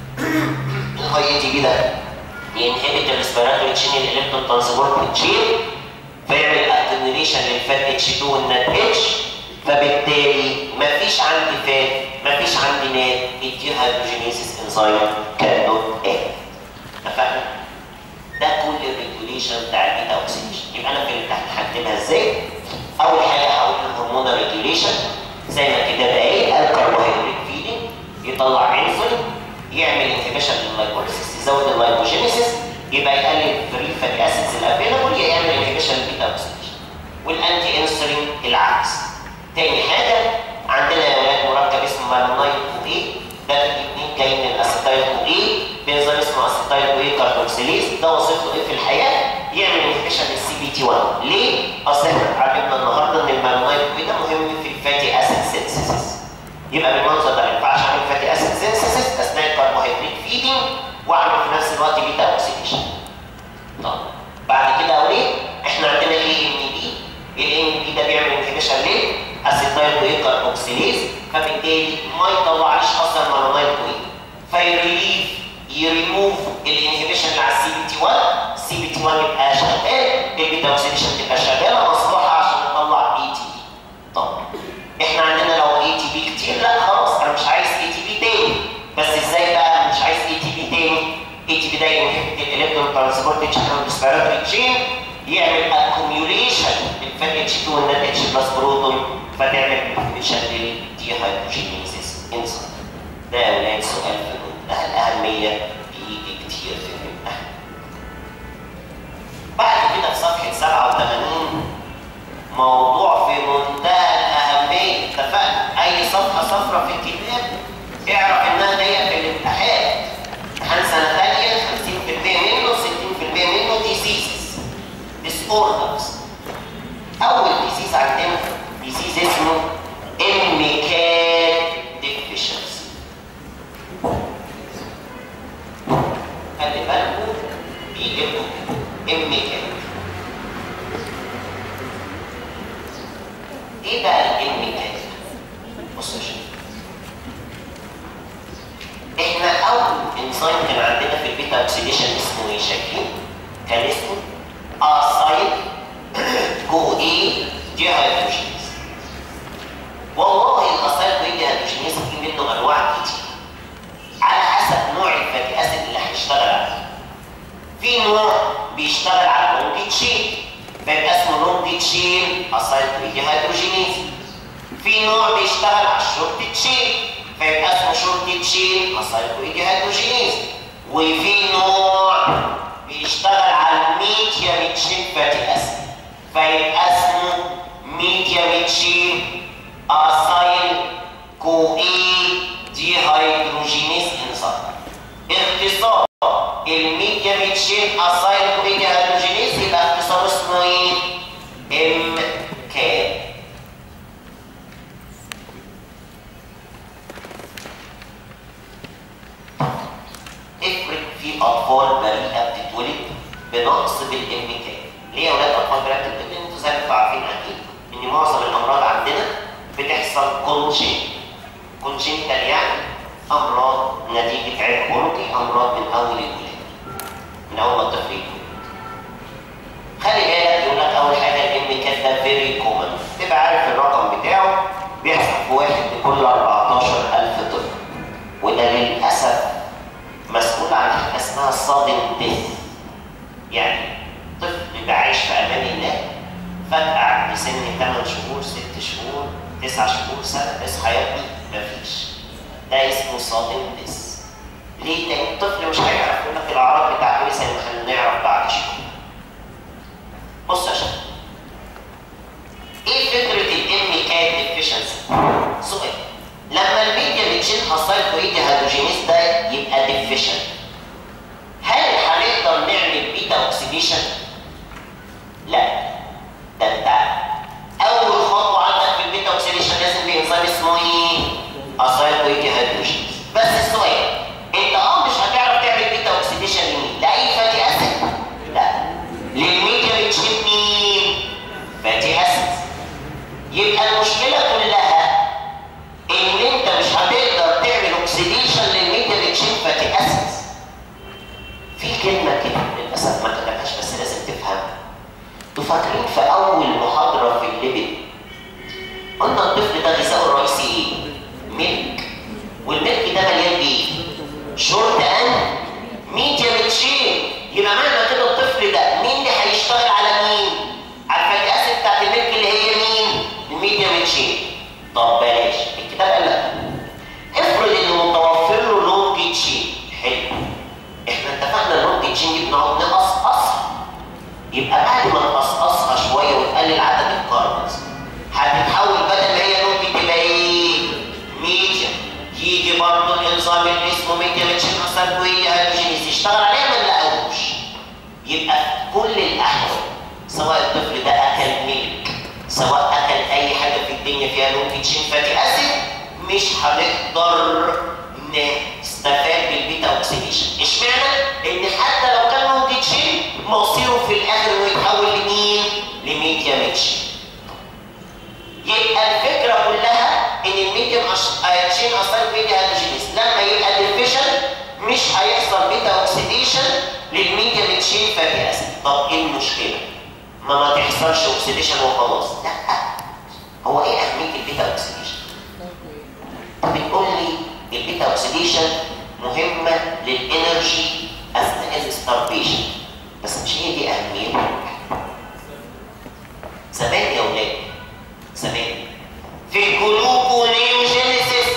Speaker 1: الهاي اي تي بي ده ينهبت الريسبيراتوري تشين الالكترون ترانسبورت تشين فيعمل اكيوميليشن للفات اتش 2 والنات اتش فبالتالي مفيش عندي فات مفيش عندي نات الديهيدروجينيسيس انزيم كان نوت اكت اتفقنا؟ ده كل الريجوليشن بتاع البيتا اوكسيديشن يبقى انا في الامتحان هكتبها ازاي؟ اول حاجه هقول الهرمونال ريجوليشن زي ما كده بقى الكربوهيدرات فيدنج يطلع انسولين يعمل انهبيشن لللايبوليسيس يزود اللايبوجينيسيس يبقى يقلل فري فاتي اسيدز الافيلابل يعمل انهبيشن للبيتا اوكسيديشن والانتي انسولين العكس تاني حاجه عندنا يا ولاد مركب اسمه مالونايل كو اي ده الاثنين جايين من الاسيتايل كو اي بنزيم اسمه اسيتايل كو اي كاربوكسيليز ده وظيفته ايه في الحياه؟ يعمل انهبيشن للسي بي تي 1 ليه؟ اصل احنا اتعلمنا النهارده ان المالونايل كو اي ده مهم في الفاتي اسيد سينثيسيس يبقى بالمنظر ده ما ينفعش اعمل فاتي اسيد سينثيسيس اثناء الكربوهيدرات فيدنج واعمل في نفس الوقت بيتا اوكسيديشن طب بعد كده اقول ايه؟ احنا عندنا ايه ان بي الان بي ده بيعمل انهبيشن ليه؟ اسيتايل كوي كاربوكسيليز فبالتالي ما يطلعليش اصلا مالونايل كوي فيريليف يريموف الانهبيشن اللي على السي بي تي 1 السي بي تي 1 يبقى شغال البيتا اوكسيديشن تبقى شغاله مصلحه عشان اطلع اي تي بي طب احنا عندنا لو اي تي بي كتير لا خلاص انا مش عايز اي تي بي تاني بس ازاي بقى مش عايز اي تي بي تاني اي تي بي ده ينهبت الالكترون ترانسبورت تشين ريسبيراتوري تشين يعمل اكوميوليشن للفات اتش 2 والنات اتش بلس بروتون فتعمل انهبيشن للديهيدروجينيسيس انزيم ده يا ولاد سؤال في منتهى الاهميه بيجي كتير في الامتحان بعد كده في صفحه 87 موضوع في منتهى الاهميه اتفقنا اي صفحه صفراء في الكتاب اعرف انها جايه في الامتحان امتحان سنه ثانيه 50% منه 60% منه ديزيزز ديس اوردرز اول ديزيز عندنا ديزيز اسمه الميكان ديفيشنسي خلي بالكم بيجي لكم الميكان ايه بقى الميكان بص يا شباب احنا اول انزيم كان عندنا في البيتا اوكسيديشن اسمه ايه شايفين؟ كان اسمه اسايل كو اي ديهيدروجينيز والله الاسايل كو اي ديهيدروجينيز في منه انواع كتير على حسب نوع الفاتي اسيد اللي هنشتغل عليه في نوع بيشتغل على اللونج تشين فيبقى اسمه لونج تشين اسايل كو اي ديهيدروجينيز في نوع بيشتغل على الشورت تشين فيبقى اسمه شورت تشين اسايكويدي هيدروجينيز وفي نوع بيشتغل على الميديا تشين فاتي اسيد فيبقى اسمه ميديا تشين اسايل كو اي دي هيدروجينيز انزيم اختصار الميديا تشين اسايل كو اي دي هيدروجينيز يبقى اختصار اسمه ايه؟ ام كي افرض في اطفال بريئه بتتولد بنقص بالام كي ليه يا اولاد اطفال بريئه بتتولد انتوا زي ما انتوا عارفين اكيد ان معظم الامراض عندنا بتحصل كونجين كونجينيتال يعني امراض نتيجه عيب خلقي امراض من اول الولاده من اول ما الطفل يتولد خلي بالك يقول لك اول حاجه الام كات ده فيري كومن تبقى عارف الرقم بتاعه بيحصل في واحد لكل 14000 طفل وده للاسف مسؤول عن حاجه اسمها صادم ديث يعني طفل بيبقى عايش في امان الله فجاه عند سن 8 شهور 6 شهور 9 شهور سنه اصحى يا ابني مفيش ده اسمه صادم ديث ليه؟ لان الطفل مش هيعرف يقول لك الاعراض بتاعته ايه زي ما هنعرف بعد شويه بص يا شباب ايه فكره الام كات ديفيشنسي؟ سؤال لما الميديا بتشيل حصايل كويدي هيدروجينيز ده يبقى يبقى ديفيشن هل هنقدر نعمل بيتا اوكسيديشن؟ لا ده انت اول خطوه عندك في البيتا اوكسيديشن لازم بانزيم اسمه ايه؟ اسايكليك هيدروجينيز بس السؤال انت اه مش هتعرف تعمل بيتا اوكسيديشن لمين؟ لاي فاتي اسيد؟ لا للميديا بتشيل مين؟ فاتي اسيد يبقى المشكله كلها ان انت مش هتقدر تعمل اوكسيديشن للميديا بتشيل فاتي اسيد في كلمه كده للاسف ما كتبهاش بس لازم تفهمها انتوا فاكرين في اول محاضره في الليبيد قلنا الطفل ده غذاؤه الرئيسي ايه؟ ملك والملك ده مليان بايه؟ شورت ان ميديا بتشيل يبقى معنى كده الطفل ده مين اللي هيشتغل على مين؟ على الفاتي اسيد بتاعت الملك اللي هي مين؟ الميديا بتشيل طب بلاش الكتاب قال لك افرض انه متوفر له لونج تشين حلو احنا اتفقنا اللونج تشين دي بنقعد نقصقصها يبقى بعد ما نقصقصها شويه وتقلل عدد الكاربونز هتتحول بدل ما هي لونج تبقى ايه؟ ميديا يجي برضه الانزيم اللي اسمه ميديا بتشين اسالكوية هيدروجينيز يشتغل عليها ما نلاقوش يبقى في كل الاحوال سواء الطفل ده اكل ملك سواء اكل اي حاجه في الدنيا فيها لونج تشين فاتي اسيد مش هنقدر نستفاد بالبيتا اوكسيديشن اشمعنى ان حتى لو كان لونج تشين مصيره في الاخر انه يتحول لمين لميديا ميتشن يبقى الفكره كلها ان الميديم تشين اصلا ميديا هيدروجينيز لما يبقى ديفيشن مش هيحصل بيتا اوكسيديشن للميديا تشين فاتي اسيد طب ايه المشكله ما ما تحصلش اوكسيديشن وخلاص لا هو ايه اهميه البيتا اوكسيديشن طب بتقول لي البيتا اوكسيديشن مهمه للانرجي اثناء الستارفيشن بس مش هي دي اهميته زمان يا ولاد زمان في الجلوكونيوجينيسيس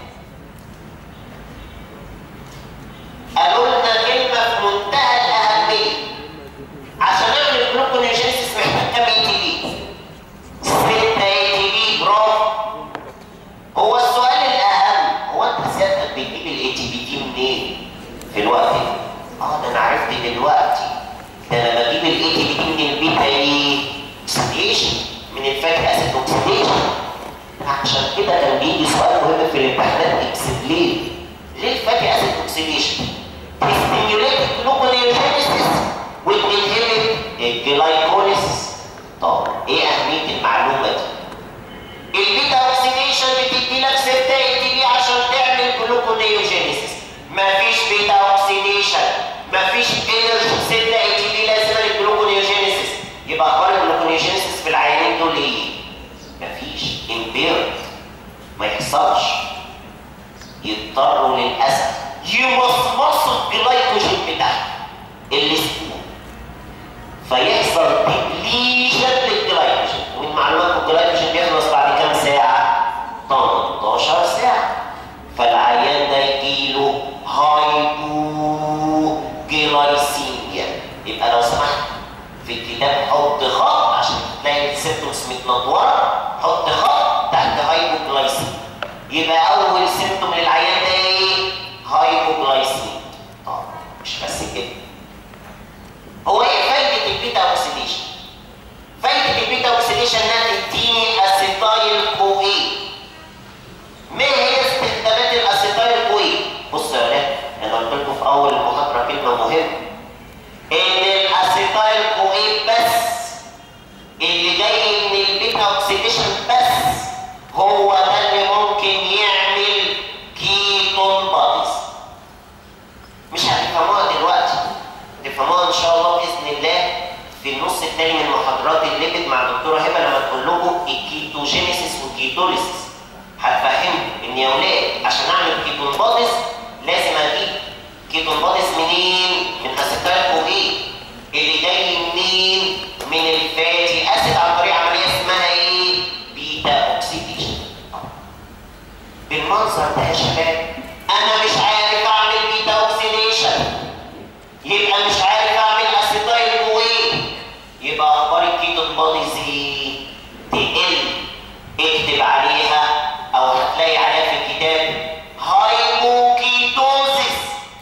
Speaker 1: قالوا لنا كلمه في منتهى الاهميه عشان اعمل جلوكونيوجينيسيس محتاج كام اي تي بي 6 اي تي بي برافو هو السؤال الاهم هو انت سيادتك بتجيب الاي تي بي دي منين في الوقت ده اه ده انا عرفت دلوقتي ده انا بجيب الاي تي بي دي من البيتا ايه اوكسيديشن من الفاتي اسيد اوكسيديشن عشان كده كان بيجي سؤال مهم في الامتحانات اكسبلين ليه الفاتي اسيد اوكسيديشن ستيميوليت جلوكونيوجينيسيس وتنهبت الجلايكوليسيس طب ايه اهميه المعلومه دي البيتا اوكسيديشن بتدي لك 6 اي تي بي عشان تعمل جلوكونيوجينيسيس مفيش بيتا اوكسيديشن مفيش انرجي 6 اي تي بي لازم للجلوكونيوجينيسيس يبقى اخبار الجلوكونيوجينيسيس في العيانين دول ايه؟ مفيش امبيرد ما يحصلش يضطروا للاسف يمصمصوا الجلايكوجين بتاعهم اللي اسمه فيحصل ديبليشن للجلايكوجين ومن معلوماتكم الجلايكوجين بيخلص بعد كام ساعه؟ 18 ساعه فالعيان ده يجيله هايبوجلايسيميا يبقى لو سمحت في الكتاب حط خط عشان تلاقي السيمتومز متنطوره حط خط تحت هايبوجلايسيميا يبقى اول سيمتوم للعيان ده ايه؟ هايبوجلايسيميا طب مش بس كده هو ايه فايده البيتا اوكسيديشن؟ فايده البيتا اوكسيديشن انها تديني اسيتايل كوين ما هي استخدامات الاسيتايل كوين؟ بصوا يا ولاد انا قلت لكم في اول المحاضره كلمه مهمه ان الاسيتايل كوين بس اللي جاي من البيتا اوكسيديشن بس هو ده اللي ممكن يعمل كيتون باديز مش هتفهموها دلوقتي تفهموها ان شاء الله باذن الله في النص الثاني من محاضرات الليبيد مع الدكتوره هبه لما تقول لكم الكيتوجينيسيس والكيتوليسيس هتفهموا ان يا اولاد عشان اعمل كيتون باديز لازم اجيب كيتون باديز منين؟ من اسيتايل كوبين اللي جاي منين؟ من الفاتي اسيد عن طريق عمليه اسمها ايه؟ بيتا اوكسيديشن بالمنظر ده يا شباب انا مش عارف اعمل بيتا اوكسيديشن يبقى مش عارف اعمل اسيتايل كوين يبقى اخبار الكيتون باديز ايه؟ تقل اكتب عليها او هتلاقي عليها في الكتاب هايبوكيتوزيس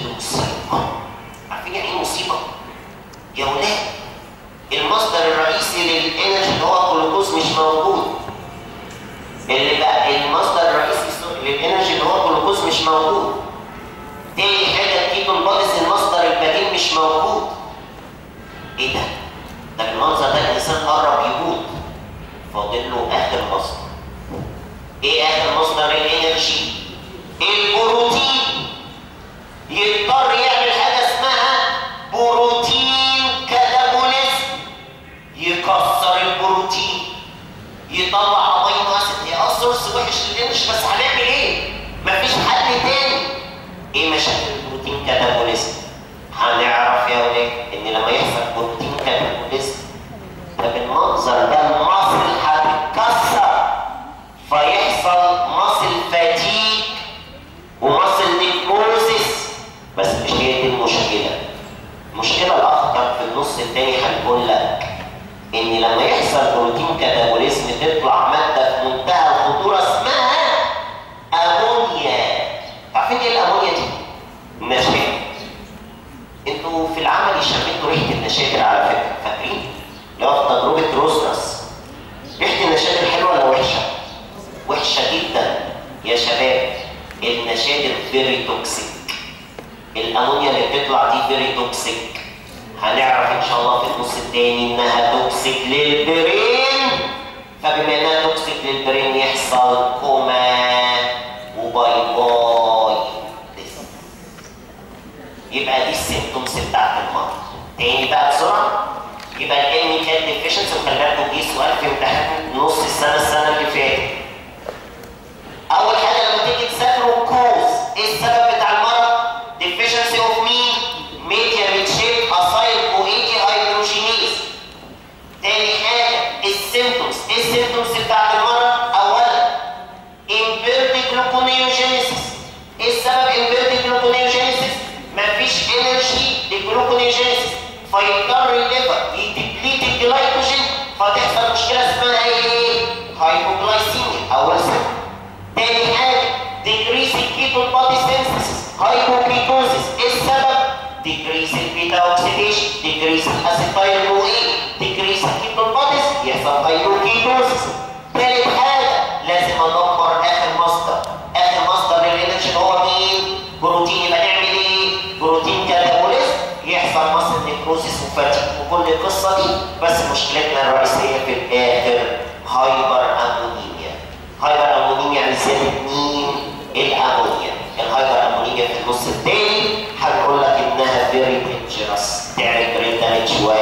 Speaker 1: دي مصيبه عارفين يعني ايه مصيبه؟ يا ولاد المصدر الرئيسي للانرجي اللي هو الجلوكوز مش موجود اللي بقى المصدر الرئيسي للانرجي اللي هو الجلوكوز مش موجود تاني حاجه الكيتون بوديز المصدر البديل مش موجود ايه ده؟ ده المنظر ده الانسان قرب يموت فاضل له اخر مصدر ايه اخر مصدر الانرجي؟ البروتين يضطر يعمل حاجه اسمها بروتين كاتابوليزم يكسر البروتين يطلع امينو اسيد هي سورس وحش للانرجي بس هنعمل ايه؟ مفيش حل تاني ايه مشاكل البروتين كاتابوليزم؟ هنعرف يا ولاد ان لما يحصل بروتين كاتابوليزم ده بالمنظر ده المصل هتتكسر فيحصل مصل فاتيك ومصل نيكروزيس بس مش هي دي المشكله المشكله الاخطر في النص الثاني هنقول لك ان لما يحصل بروتين كاتابوليزم تطلع ماده في منتهى الخطوره اسمها امونيا عارفين ايه الامونيا دي؟ النشاء انتوا في العمل شميتوا ريحه النشادر على فكره فاكرين؟ اللي هو في تجربه روزنس ريحه النشادر حلوه ولا وحشه؟ وحشه جدا يا شباب النشادر فيري توكسيك الامونيا اللي بتطلع دي فيري توكسيك هنعرف ان شاء الله في النص الثاني انها توكسيك للبرين فبما انها توكسيك للبرين يحصل كوما وباي باي يبقى دي السيمتومز بتاعت المرض تاني بقى بسرعه يبقى الكيميكال ديفيشنسي وخلي بالكم دي سؤال في امتحان نص السنه السنه اللي فاتت اول حاجه لما تيجي تذاكروا كوز ايه السبب بتاع المرض deficiency of مين medium shape acyl CoA hydrogenase تاني حاجه السيمتومز ايه السيمتومز بتاعت المرض اولا impaired gluconeogenesis ايه السبب impaired gluconeogenesis مفيش انرجي للجلوكونيوجينيسيس فيضطر الليفر يدبليت الجلايكوجين فتحصل مشكله اسمها ايه؟ هايبوجلايسيميا اول سبب تاني حاجه decrease الكيتون بودي synthesis هايبوكيتوزيس ايه السبب؟ decrease البيتا اوكسيديشن decrease الاسيتايل كو ايه decrease الكيتون بوديز يحصل هايبوكيتوزيس تالت حاجه لازم ادمر اخر مصدر اخر مصدر للانرجي اللي هو مين؟ بروتين يبقى نعمل ايه؟ بروتين كاتابوليزم يحصل مصل نيكروسيس وفاتيك وكل القصه دي بس مشكلتنا الرئيسيه في الاخر هايبر امونيميا هايبر امونيميا يعني زياده مين؟ الامونيا الهايبر امونيميا في النص الثاني هنقول لك انها فيري دينجرس تعمل برين دامج و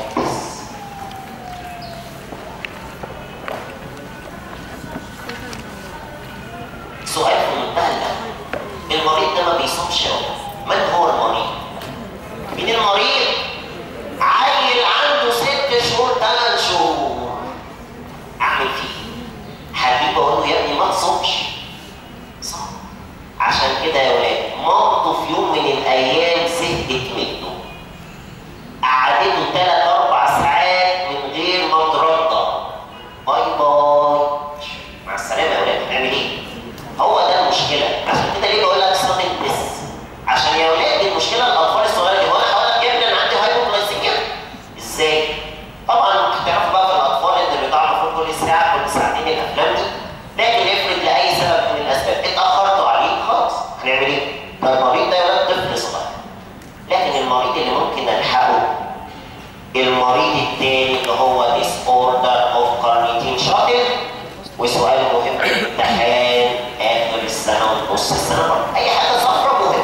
Speaker 1: سؤال في منتهى الأهمية المريض ده ما بيصومش يا ولد. من هو المريض؟ مين المريض؟ عيل عنده ست شهور ثمان شهور اعمل فيه حبيبي اقول له يا ابني ما تصومش صح عشان كده يا ولاد مامته في يوم من الايام زهقت منه قعدته ثلاث اربع ساعات من غير ما ترضى باي باي مع السلامه يا ولاد هنعمل ايه؟ هو ده المشكله عشان كده ليه بقول لك صدق بس عشان يا ولاد المشكله الاطفال الصغيره دي وانا هقول لك يا ابني انا عندي هايبوغلايسيميا ازاي؟ طبعا هتعرفوا بقى في الاطفال اللي بيضيعوا المفروض كل ساعه كل ساعتين الافلام دي لكن افرض لاي سبب من الاسباب اتاخرتوا عليه خلاص هنعمل ايه؟ ده المريض ده يا ولاد طفل صغير لكن المريض اللي ممكن نلحقه المريض الثاني اللي هو disorder of carnitine shuttle وسؤال مهم في الامتحان اخر السنه ونص السنه برضه اي حاجه صفرا مهم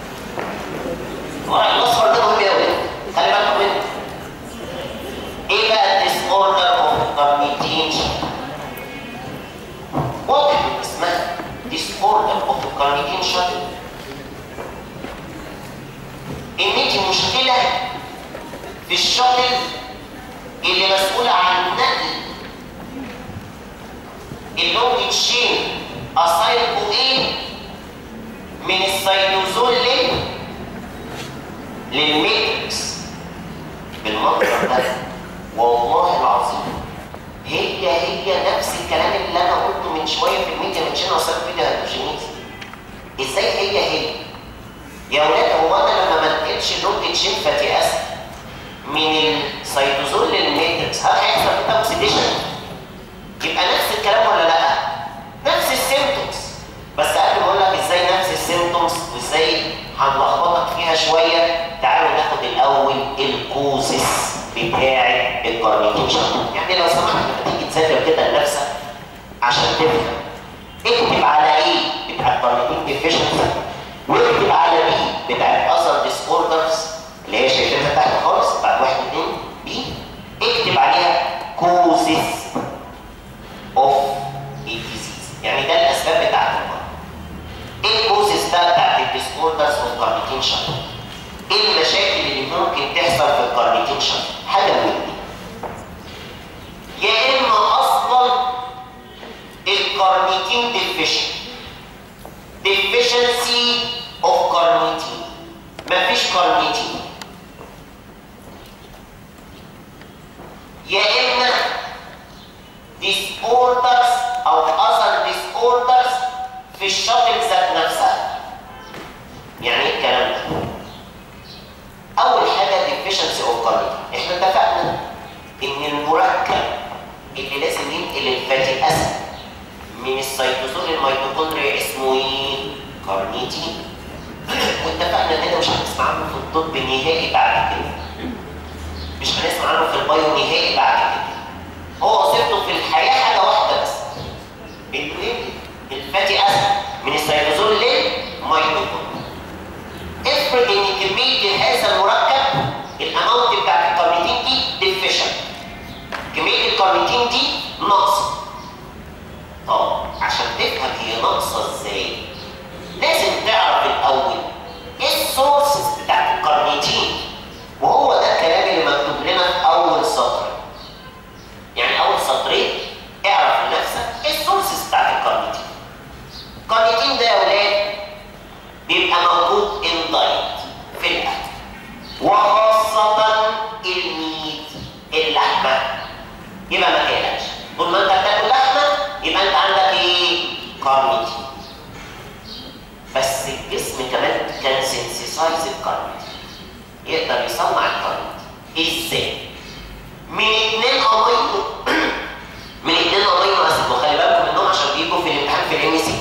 Speaker 1: ورق الاصفر ده مهم يا ولاد خلي بالكم منه ايه بقى disorder of carnitine shuttle واضح من اسمها disorder of carnitine shuttle ان دي مشكله في الشاطئ اللي مسؤول عن نقل اللونج تشين اصايل ايه من السيتوزول ليه للميتريكس بالمنظر ده والله العظيم هي هي نفس الكلام اللي انا قلته من شويه في الميديا من شين اصايل فيديو هيدروجينيز ازاي هي هي يا يا ولاد هو انا لما ما انقلش لونج تشين فاتي اسيد من السيتوزول للميتريكس هل هيحصل كده اوكسيديشن؟ يبقى نفس الكلام ولا لا؟ نفس السيمتومز بس قبل ما اقول لك ازاي نفس السيمتومز وازاي هنلخبطك فيها شويه تعالوا ناخد الاول الكوزس بتاع الكارنيتيشن يعني لو سمحت لما تيجي تذاكر كده لنفسك عشان تفهم اكتب على ايه بتاع الكارنيتين ديفيشنسي واكتب على بي بتاع الاذر ديسوردرز اللي هي شايفينها تحت خالص بعد واحد اتنين بي اكتب عليها كوزس اوف ديزيز يعني ده الاسباب بتاعت المرض ايه الكوزس بقى بتاعت الديسوردرز اوف كارنيتين شنط ايه المشاكل اللي ممكن تحصل في الكارنيتين شنط حاجه من دي يا اما اصلا الكارنيتين ديفيشن deficiency of carnitine مفيش carnitine يا اما disorders او other disorders في الشاطئ ذات نفسها يعني ايه الكلام ده اول حاجه deficiency of carnitine احنا اتفقنا ان المركب اللي لازم ينقل الفاتي اسيد من السيتوزول الميتوكوندريا اسمه ايه؟ كارنيتين واتفقنا ان احنا مش هنسمع عنه في الطب نهائي بعد كده مش هنسمع عنه في البايو نهائي بعد كده هو وظيفته في الحياه حاجه واحده بس انه ينقل الفاتي اسيد من السيتوزول للميتوكوندريا افرض ان كميه هذا المركب الاماونت بتاعت الكارنيتين دي ديفيشن كميه الكارنيتين دي ناقصه طب عشان تفهم هي ناقصه ازاي لازم تعرف الاول ايه السورسز بتاعت الكارنيتين وهو ده الكلام اللي مكتوب لنا في اول سطر يعني اول سطرين اعرف لنفسك ايه السورسز بتاعت الكارنيتين الكارنيتين ده يا ولاد بيبقى موجود ان دايت في الاكل وخاصه الميت اللحمه يبقى ما تقلقش طول ما انت بتاكل لحمه يبقى انت عندك ايه؟ كارنيتين بس الجسم كمان كان سينسيسايز الكارنيتين يقدر يصنع الكارنيتين ازاي؟ من اتنين امينو من اتنين امينو اسيد وخلي بالكم منهم عشان بيجوا في الامتحان في الام سي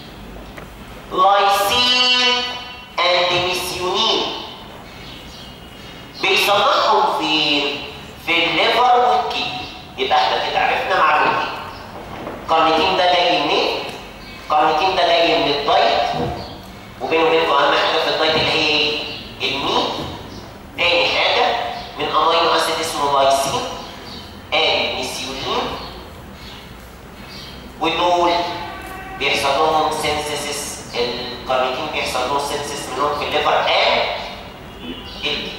Speaker 1: لايسين اند ميثيونين بيصنعهم فين؟ في الليفر والكيدني يبقى احنا كده عرفنا معلومتين الكارنيتين ده جاي منين؟ الكارنيتين ده جاي من الدايت وبينه وبينكم اهم حاجه في الدايت اللي هي ايه؟ الميت تاني حاجه من امينو اسيد اسمه لايسين ادي ميثيولين ودول بيحصل لهم سينسيس الكارنيتين بيحصل لهم سينسيس منهم في الليفر اند الكلى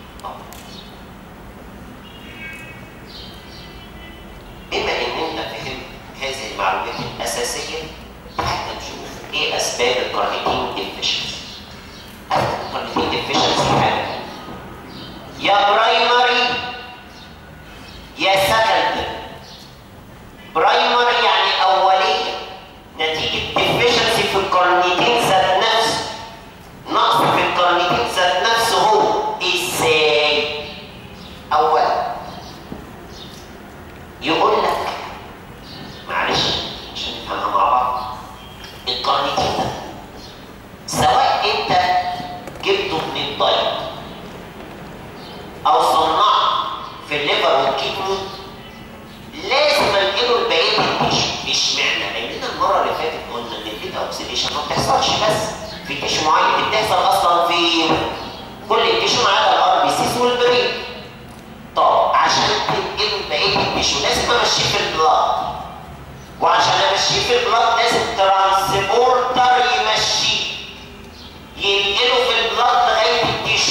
Speaker 1: بما ان انت فهمت هذه المعلومات الاساسيه تعالى نشوف ايه اسباب الكارنيتين ديفيشنسي اسباب الكارنيتين ديفيشنسي حاجه يا برايمري يا سكندري برايمري يعني اوليه نتيجه ديفيشنسي في الكارنيتين ذات نفسه نقص في الكارنيتين ذات نفسه هو ازاي اولا يقول لك معلش عشان نفهمها مع بعض الكارنيتين ده سواء انت جبته من الدايت او صنعه في الليفر والكدني لازم انقله لبقيه التيشو اشمعنى؟ لاننا المره اللي فاتت قلنا ان البيتا اوكسيديشن ما بتحصلش بس في تيشو معين دي بتحصل اصلا في كل التيشو ما عدا الار بي سيس والبرين طب عشان تنقله لبقيه التيشو لازم امشيه في البلاد وعشان امشيه في البلاد لازم ترانسبورتر يمشيه ينقله في البلاد لغايه التيشو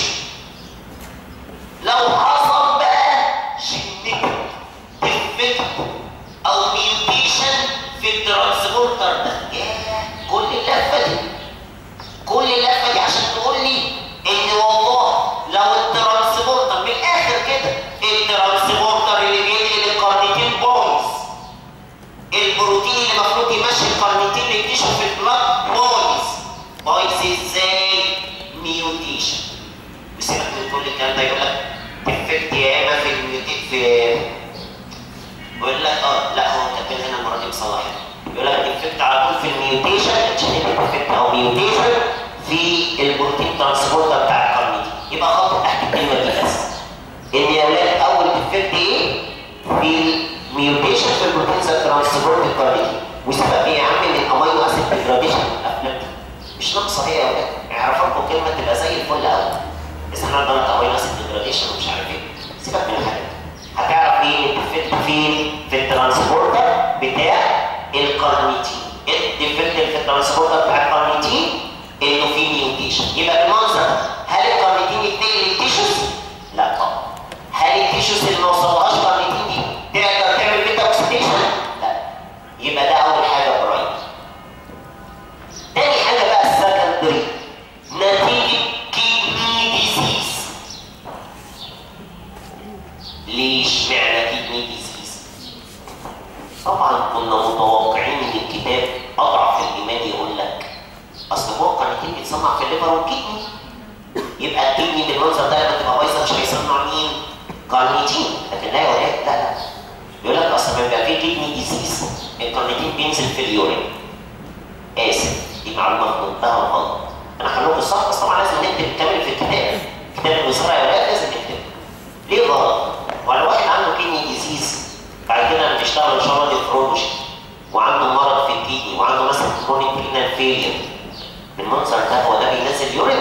Speaker 1: لو حصل بقى جينيتك ديفكت او ميوتيشن في الترانسبورتر ده ياه كل اللفه دي كل اللفه دي عشان تقول لي ان والله لو الترانسبورتر من الاخر كده الترانسبورتر اللي بينقل الكارنيتين بونز البروتين اللي المفروض يمشي الكارنيتين للتيشو في البلاد ميوتيشن وسيبك من كل الكلام ده يقول لك ديفكت يا اما في الميوتيت في يقول لك اه لا هو كاتبين هنا المره دي مصلحين يقول لك ديفكت على طول في الميوتيشن جينيتك ديفكت او ميوتيشن في البروتين ترانسبورتر بتاع الكارنيتي يبقى خط تحت الكلمه دي بس ان يا اولاد اول ديفكت ايه؟ في الميوتيشن في البروتين ترانسبورتر الكارنيتي وسبب ايه يا عم من امينو اسيد ديجراديشن الافلام دي مش ناقصه هي يا اولاد اعرفوا لكم كلمه تبقى زي الفل قوي بس احنا عندنا امينو اسيد ديجراديشن ومش عارف ايه سيبك من الحاجات دي هتعرف ايه الديفكت فين في الترانسبورتر بتاع الكارنيتين الديفكت في الترانسبورتر بتاع الكارنيتين انه في ميوتيشن يبقى بالمنظر هل الكارنيتين يتنقل للتيشوز؟ لا طبعا هل التيشوز اللي ما وصلهاش كارنيتين دي تقدر تعمل بيتا اوكسيديشن؟ لا يبقى ده اول حاجه برايم تاني حاجه بقى السكندري نتيجه كيدني ديزيز ليه اشمعنى كيدني ديزيز؟ طبعا كنا متوقعين ان الكتاب اضعف الايمان يقول لك اصل هو الكارنيتين بيتصنع في الليفر والكدني يبقى الكدني بالمنظر ده لما تبقى بايظه مش هيصنع مين؟ كارنيتين لكن لا يا ولاد لا لا يقول لك اصل لما يبقى في كدني ديزيز الكارنيتين بينزل في اليورين اسف دي معلومه في منتهى الغلط انا هقول لكم الصح بس طبعا لازم نكتب كامل في الكتاب كتاب الوزاره يا ولاد لازم نكتب ليه غلط؟ ولو واحد عنده كدني ديزيز بعد كده بتشتغل ان شاء الله نفرولوجي وعنده مرض في الكدني وعنده مثلا كرونيك رينال فيلير بالمنظر ده هو ده بينزل يورين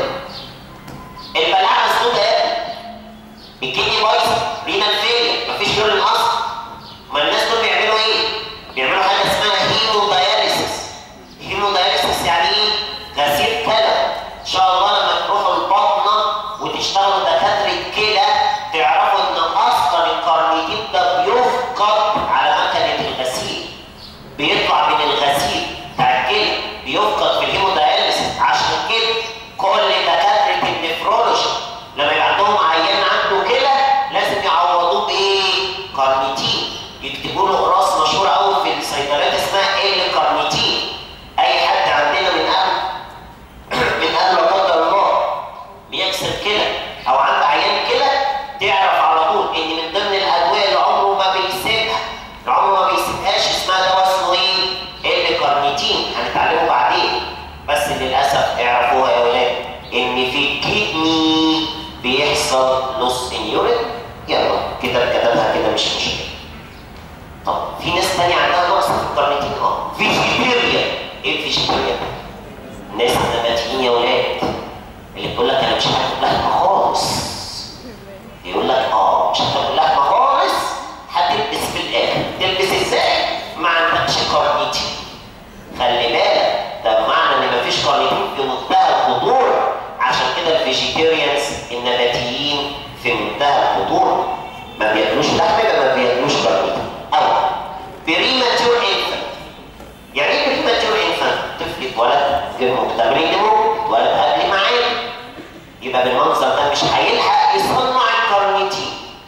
Speaker 1: البلعه مسدوده يا ابني الكدني بايظه رينال فيلير مفيش يورين اصلا ما الناس دول بيعملوا ايه؟ بيعملوا حاجه اسمها هيمو داياليسيس هيمو داياليسيس يعني ايه؟ غسيل كلى ان شاء الله لما تروحوا البطنه وتشتغلوا دكاتره كلى تعرفوا ان اصلا الكارنيتين ده بيفقد على مكنه الغسيل بيطلع من الغسيل بتاع الكلى بيفقد في الهيموداياليسيس عشان كده كل دكاتره النفرولوجي لما يبقى عندهم عيان عنده كلى لازم يعوضوه بايه؟ كارنيتين يكتبوا له قراص مشهوره قوي في الصيدليات اسمها ال كارنيتين اي حد عندنا من اهل من اهل لا قدر الله بيكسر كلى او عنده عيان كلى تعرف على طول ان من ضمن الادويه اللي عمره ما بيسيبها اللي عمره ما بيسيبهاش اسمها دواء اسمه ايه؟ ال كارنيتين هنتعلمه بعدين بس للاسف اعرفوها يا ولاد ان في الكدني بيحصل نص ان يورين يلا كده كتبها كده مش مشكله طب في ناس تانية عندها نقص في الكارنيتين اه فيجيتيريان ايه الفيجيتيريان؟ ناس نباتيين يا ولاد اللي تقول لك انا مش هاكل لحمه خالص يقول لك اه مش هتاكل لحمه خالص هتلبس في الاخر تلبس ازاي؟ ما عندكش كارنيتين خلي بالك ده بمعنى ان مفيش كارنيتين في منتهى الخطوره عشان كده الفيجيتيريانز النباتيين في منتهى الخطوره ما بياكلوش لحم يبقى ما بياكلوش كارنيتين او بريماتور انفانت يعني ايه بريماتور انفانت؟ طفل اتولد غير مكتمل النمو اتولد قبل ميعاد يبقى بالمنظر ده مش هيلحق يصنع الكارنيتين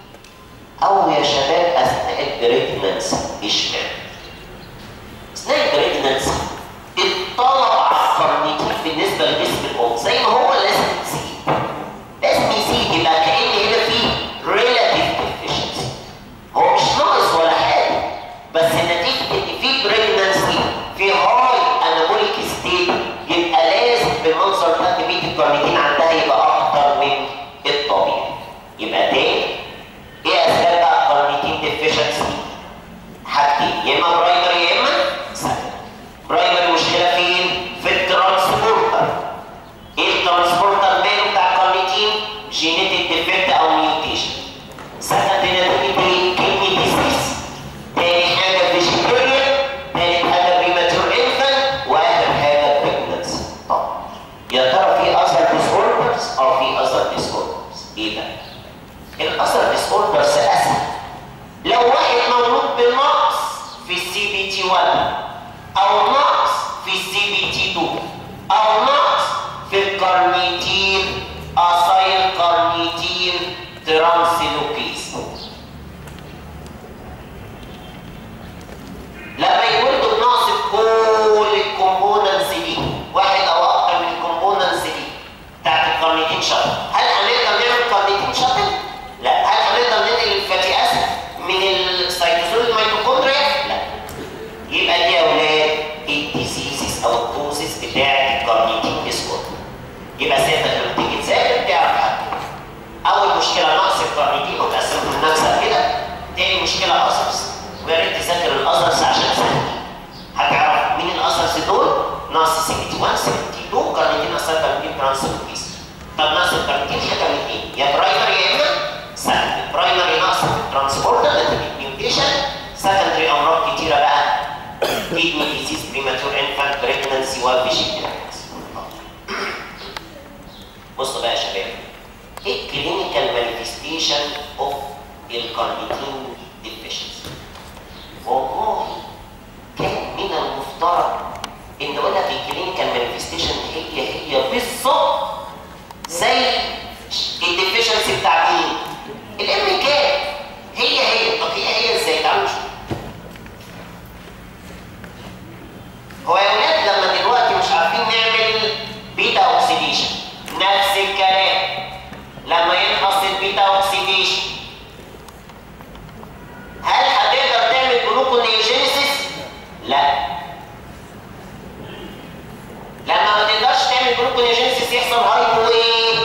Speaker 1: او يا شباب اثناء البريجننسي اشمعنى؟ اثناء البريجننسي الطلب على الكارنيتين بالنسبه لجسم الام زي ما هو لازم يزيد لازم يزيد يبقى كان هنا في ريلاتيف ديفيشنسي هو مش ناقص ولا حاجه بس نتيجه ان في بريجننسي في هاي انابوليك ستيت يبقى لازم بالمنظر ده كميه الكارنيتين عندها يبقى اكتر من الطبيعي يبقى تاني ايه اسباب بقى الكارنيتين ديفيشنسي؟ حاجتين يا اما برايمري يا اما سكندري برايمري مشكله فين؟ في الترانسبورتر ايه الترانسبورتر ماله بتاع الكارنيتين؟ جينيتك ديفكت او ميوتيشن سكندري نتيجه ايه؟ كدني ديزيز تاني حاجه فيجيتيريان تالت حاجه بريماتور انفانت واخر حاجه بريجننسي طب يا ترى في اثر ديسوردرز او في اثر ديسوردرز ايه بقى؟ الاثر ديسوردرز اسهل لو واحد مولود بنقص في السي بي تي 1 او نقص في السي بي تي 2 او نقص في الكارنيتين اسايل كارنيتين ترانسلوكيز لما يولدوا بنقص في كل الكومبوننتس دي واحد او اكتر من الكومبوننتس دي بتاعت الكارنيتين شاتل هل هنقدر نعمل كارنيتين شاتل؟ لا هل هنقدر ننقل الفاتي اسيد من السيتوزول الميتوكوندريا؟ لا يبقى دي يا اولاد الديزيزز او الكوزز بتاعت الكارنيتين ديسكورد يبقى سيادتك لما تيجي تذاكر تعرف حاجه اول مشكله نقص الكارنيتين وتقسمهم لنفسك كده تاني مشكله اثرز ويا ريت تذاكر الاثرز عشان سهل هتعرف مين الاثرز دول ناقص 71 72 كارنيتين اثر كارنيتين ترانسلوكيز طب ناقص الكارنيتين حاجه من اثنين يا برايمري يا اما سكندري برايمري ناقص الترانسبورتر نتيجه ميوتيشن سكندري امراض كتيره بقى كيدني ديزيز بريماتور انفانت بريجننسي وفيجيتال بصوا بقى يا شباب ايه الكلينيكال مانيفستيشن اوف الكارنيتين ديفيشنسي والله كان من المفترض ان اقول لك الكلينيكال مانيفستيشن هي هي بالظبط زي الديفيشنسي بتاع مين؟ الام كان هي هي طب هي هي ازاي؟ تعالوا نشوف هو يا ولاد لما دلوقتي مش عارفين نعمل بيتا اوكسيديشن نفس الكلام لما ينقص البيتا اوكسيديشن هل هتقدر تعمل جلوكونيوجينيسيس؟ لا لما ما تقدرش تعمل جلوكونيوجينيسيس يحصل هايبو ايه؟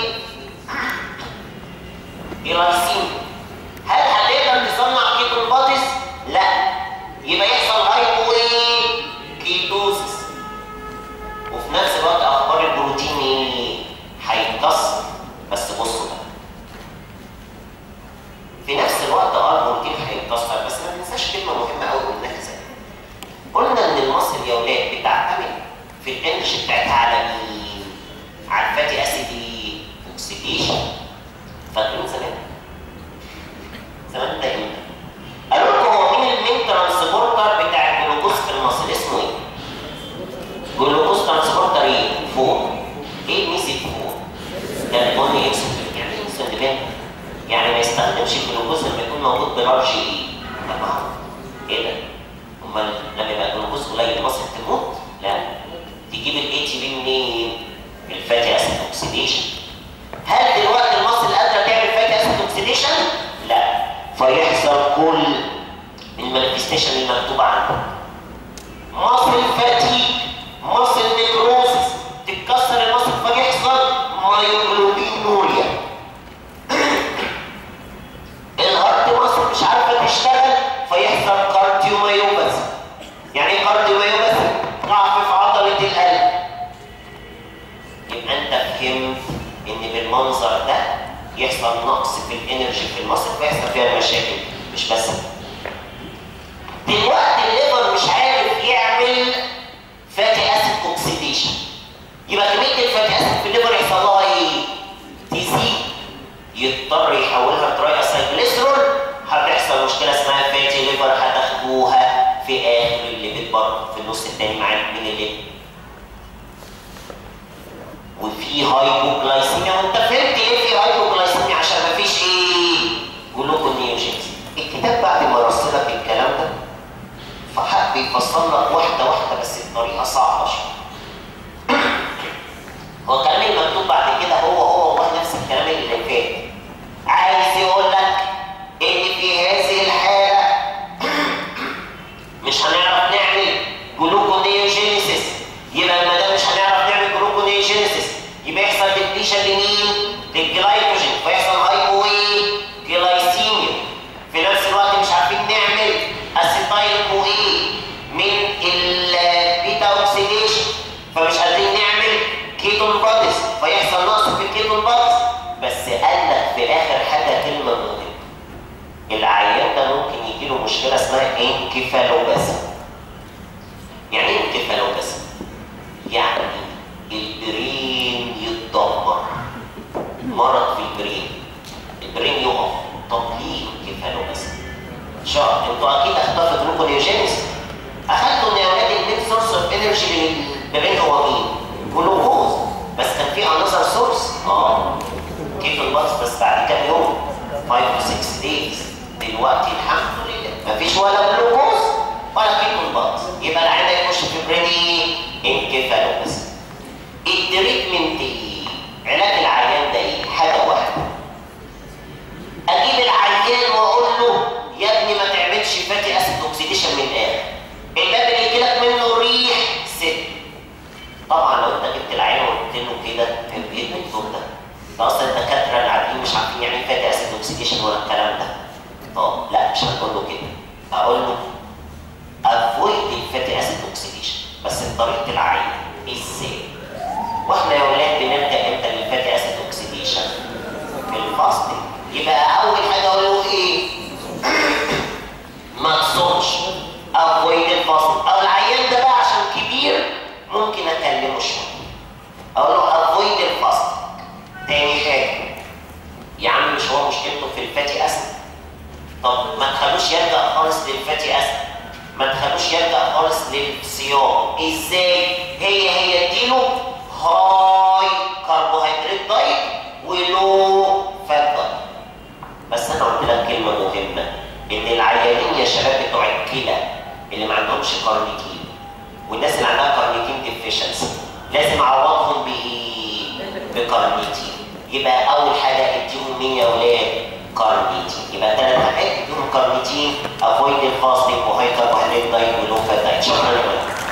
Speaker 1: جلايسيميا هل هتقدر تصنع كيتون باديز؟ لا يبقى يحصل هايبو ايه؟ كيتوزيس وفي نفس الوقت اخبار البروتين ايه؟ هيتكسر بس بصوا بقى في نفس الوقت اه البروتين هيتكسر بس ما تنساش كلمه مهمه قوي قلناها زمان قلنا ان المصل يا ولاد بتعتمد في الانرجي بتاعتها على مين؟ على الفاتي اسيد اوكسيديشن فاكرين زمان؟ زمان ده امتى؟ قالوا لكم هو مين المين ترانسبورتر بتاع الجلوكوز في المصل اسمه ايه؟ جلوكوز ترانسبورتر ايه؟ فوق ايه ميزه فوق؟ ده البني انسولين يعني ايه انسولين يعني ما يستخدمش الجلوكوز لما يكون موجود بلارج ايه؟ طب ما ايه ده؟ امال لما يبقى الجلوكوز قليل المصل تموت؟ لا تجيب الاي تي بي منين؟ الفاتي اسيد اوكسيديشن هل دلوقتي المصل قادره تعمل فاتي اسيد اوكسيديشن؟ لا فيحصل كل المانيفستيشن المكتوبه عنه مصل فاتيك مصل نيكروزس تتكسر المصل فيحصل مايوجلوبينوريا الهارت مصل مش عارفه تشتغل فيحصل كارديوميوباثي يعني ايه كارديوميوباثي؟ ضعف في عضله القلب يبقى انت فهمت ان بالمنظر ده يحصل نقص في الانرجي في المصل فيحصل فيها المشاكل مش بس دلوقتي الليفر مش عارف يعمل فاتي اسيد اوكسيديشن يبقى كميه الفاتي اسيد في الليفر يحصل لها ايه؟ تزيد يضطر يحولها لتراي اسايكليسرول هتحصل مشكله اسمها فاتي ليفر هتاخدوها في اخر الليبيد برضه في النص الثاني معاك من الليبيد وفي هايبوجلايسيميا وانت فهمت ايه في هايبوجلايسيميا عشان مفيش ايه جلوكونيوجينز الكتاب بعد ما رص لك الكلام ده فحب يفصل لك واحده واحده بس بطريقه صعبه شويه هو الكلام المكتوب بعد كده هو هو والله نفس الكلام اللي فات عايز يقول لك ان في هذه الحاله مش هنعرف نعمل جلوكونيوجينيسيس يبقى ما دام مش هنعرف نعمل جلوكونيوجينيسيس يبقى يحصل ديبليشن لمين؟ للجلايكوجين فيحصل هايبو ايه؟ جلايسيميا في نفس الوقت مش عارفين نعمل اسيتايل كو ايه؟ من البيتا اوكسيديشن فمش قادرين نعمل كيتون بادز فيحصل نقص في الكيتون بادز بس قال لك في اخر حاجه كلمه مهمه العيان ده ممكن يجي له مشكله اسمها انكفالوباسي يعني ايه انكفالوباسي؟ يعني البرين يتدمر مرض في البرين البرين يقف طب ليه انكفالوباسي؟ شرط انتوا اكيد اخدتوا جلوكونيوجينيس اخدتوا ان يا اولاد المين سورس اوف انرجي للبرين هو مين؟ جلوكوز بس كان في انذر سورس اه كيتون بس بس بعد كام يوم 5 to 6 دايز دلوقتي الحمد لله مفيش ولا جلوكوز ولا كيتون بس يبقى العيان يخش في بريني انكفالوباسي التريتمنت ايه؟ علاج العيان ده ايه؟ ده اصلا الدكاتره العاديين مش عارفين يعني ايه فاتي اسيد اوكسيديشن ولا الكلام ده طب لا مش هنقول له كده هقول له افويد الفاتي اسيد اوكسيديشن بس بطريقه العين ازاي؟ واحنا يا ولاد بنبدا امتى بالفاتي اسيد اوكسيديشن؟ في الفاستنج يبقى اول حاجه اقول له ايه؟ ما تصومش افويد الفاستنج او العيان ده بقى عشان كبير ممكن اكلمه شويه اقول له افويد الفاستنج تاني حاجه يا عم مش هو مشكلته في الفاتي اسيد طب ما تخلوش يلجا خالص للفاتي اسيد ما تخلوش يلجا خالص للصيام ازاي هي هي اديله هاي كربوهيدرات دايت ولو فات دايت بس انا قلت لك كلمه مهمه ان العيانين يا شباب بتوع الكلى اللي ما عندهمش كارنيتين والناس اللي عندها كارنيتين ديفيشنسي لازم اعوضهم بايه؟ بكارنيتين يبقى اول حاجه اديهم مين يا ولاد؟ كارنيتين يبقى ثلاث حاجات اديهم كارنيتين افويد الفاستنج وهاي كاربوهيدرات دايت ولو فات دايت شكرا لكم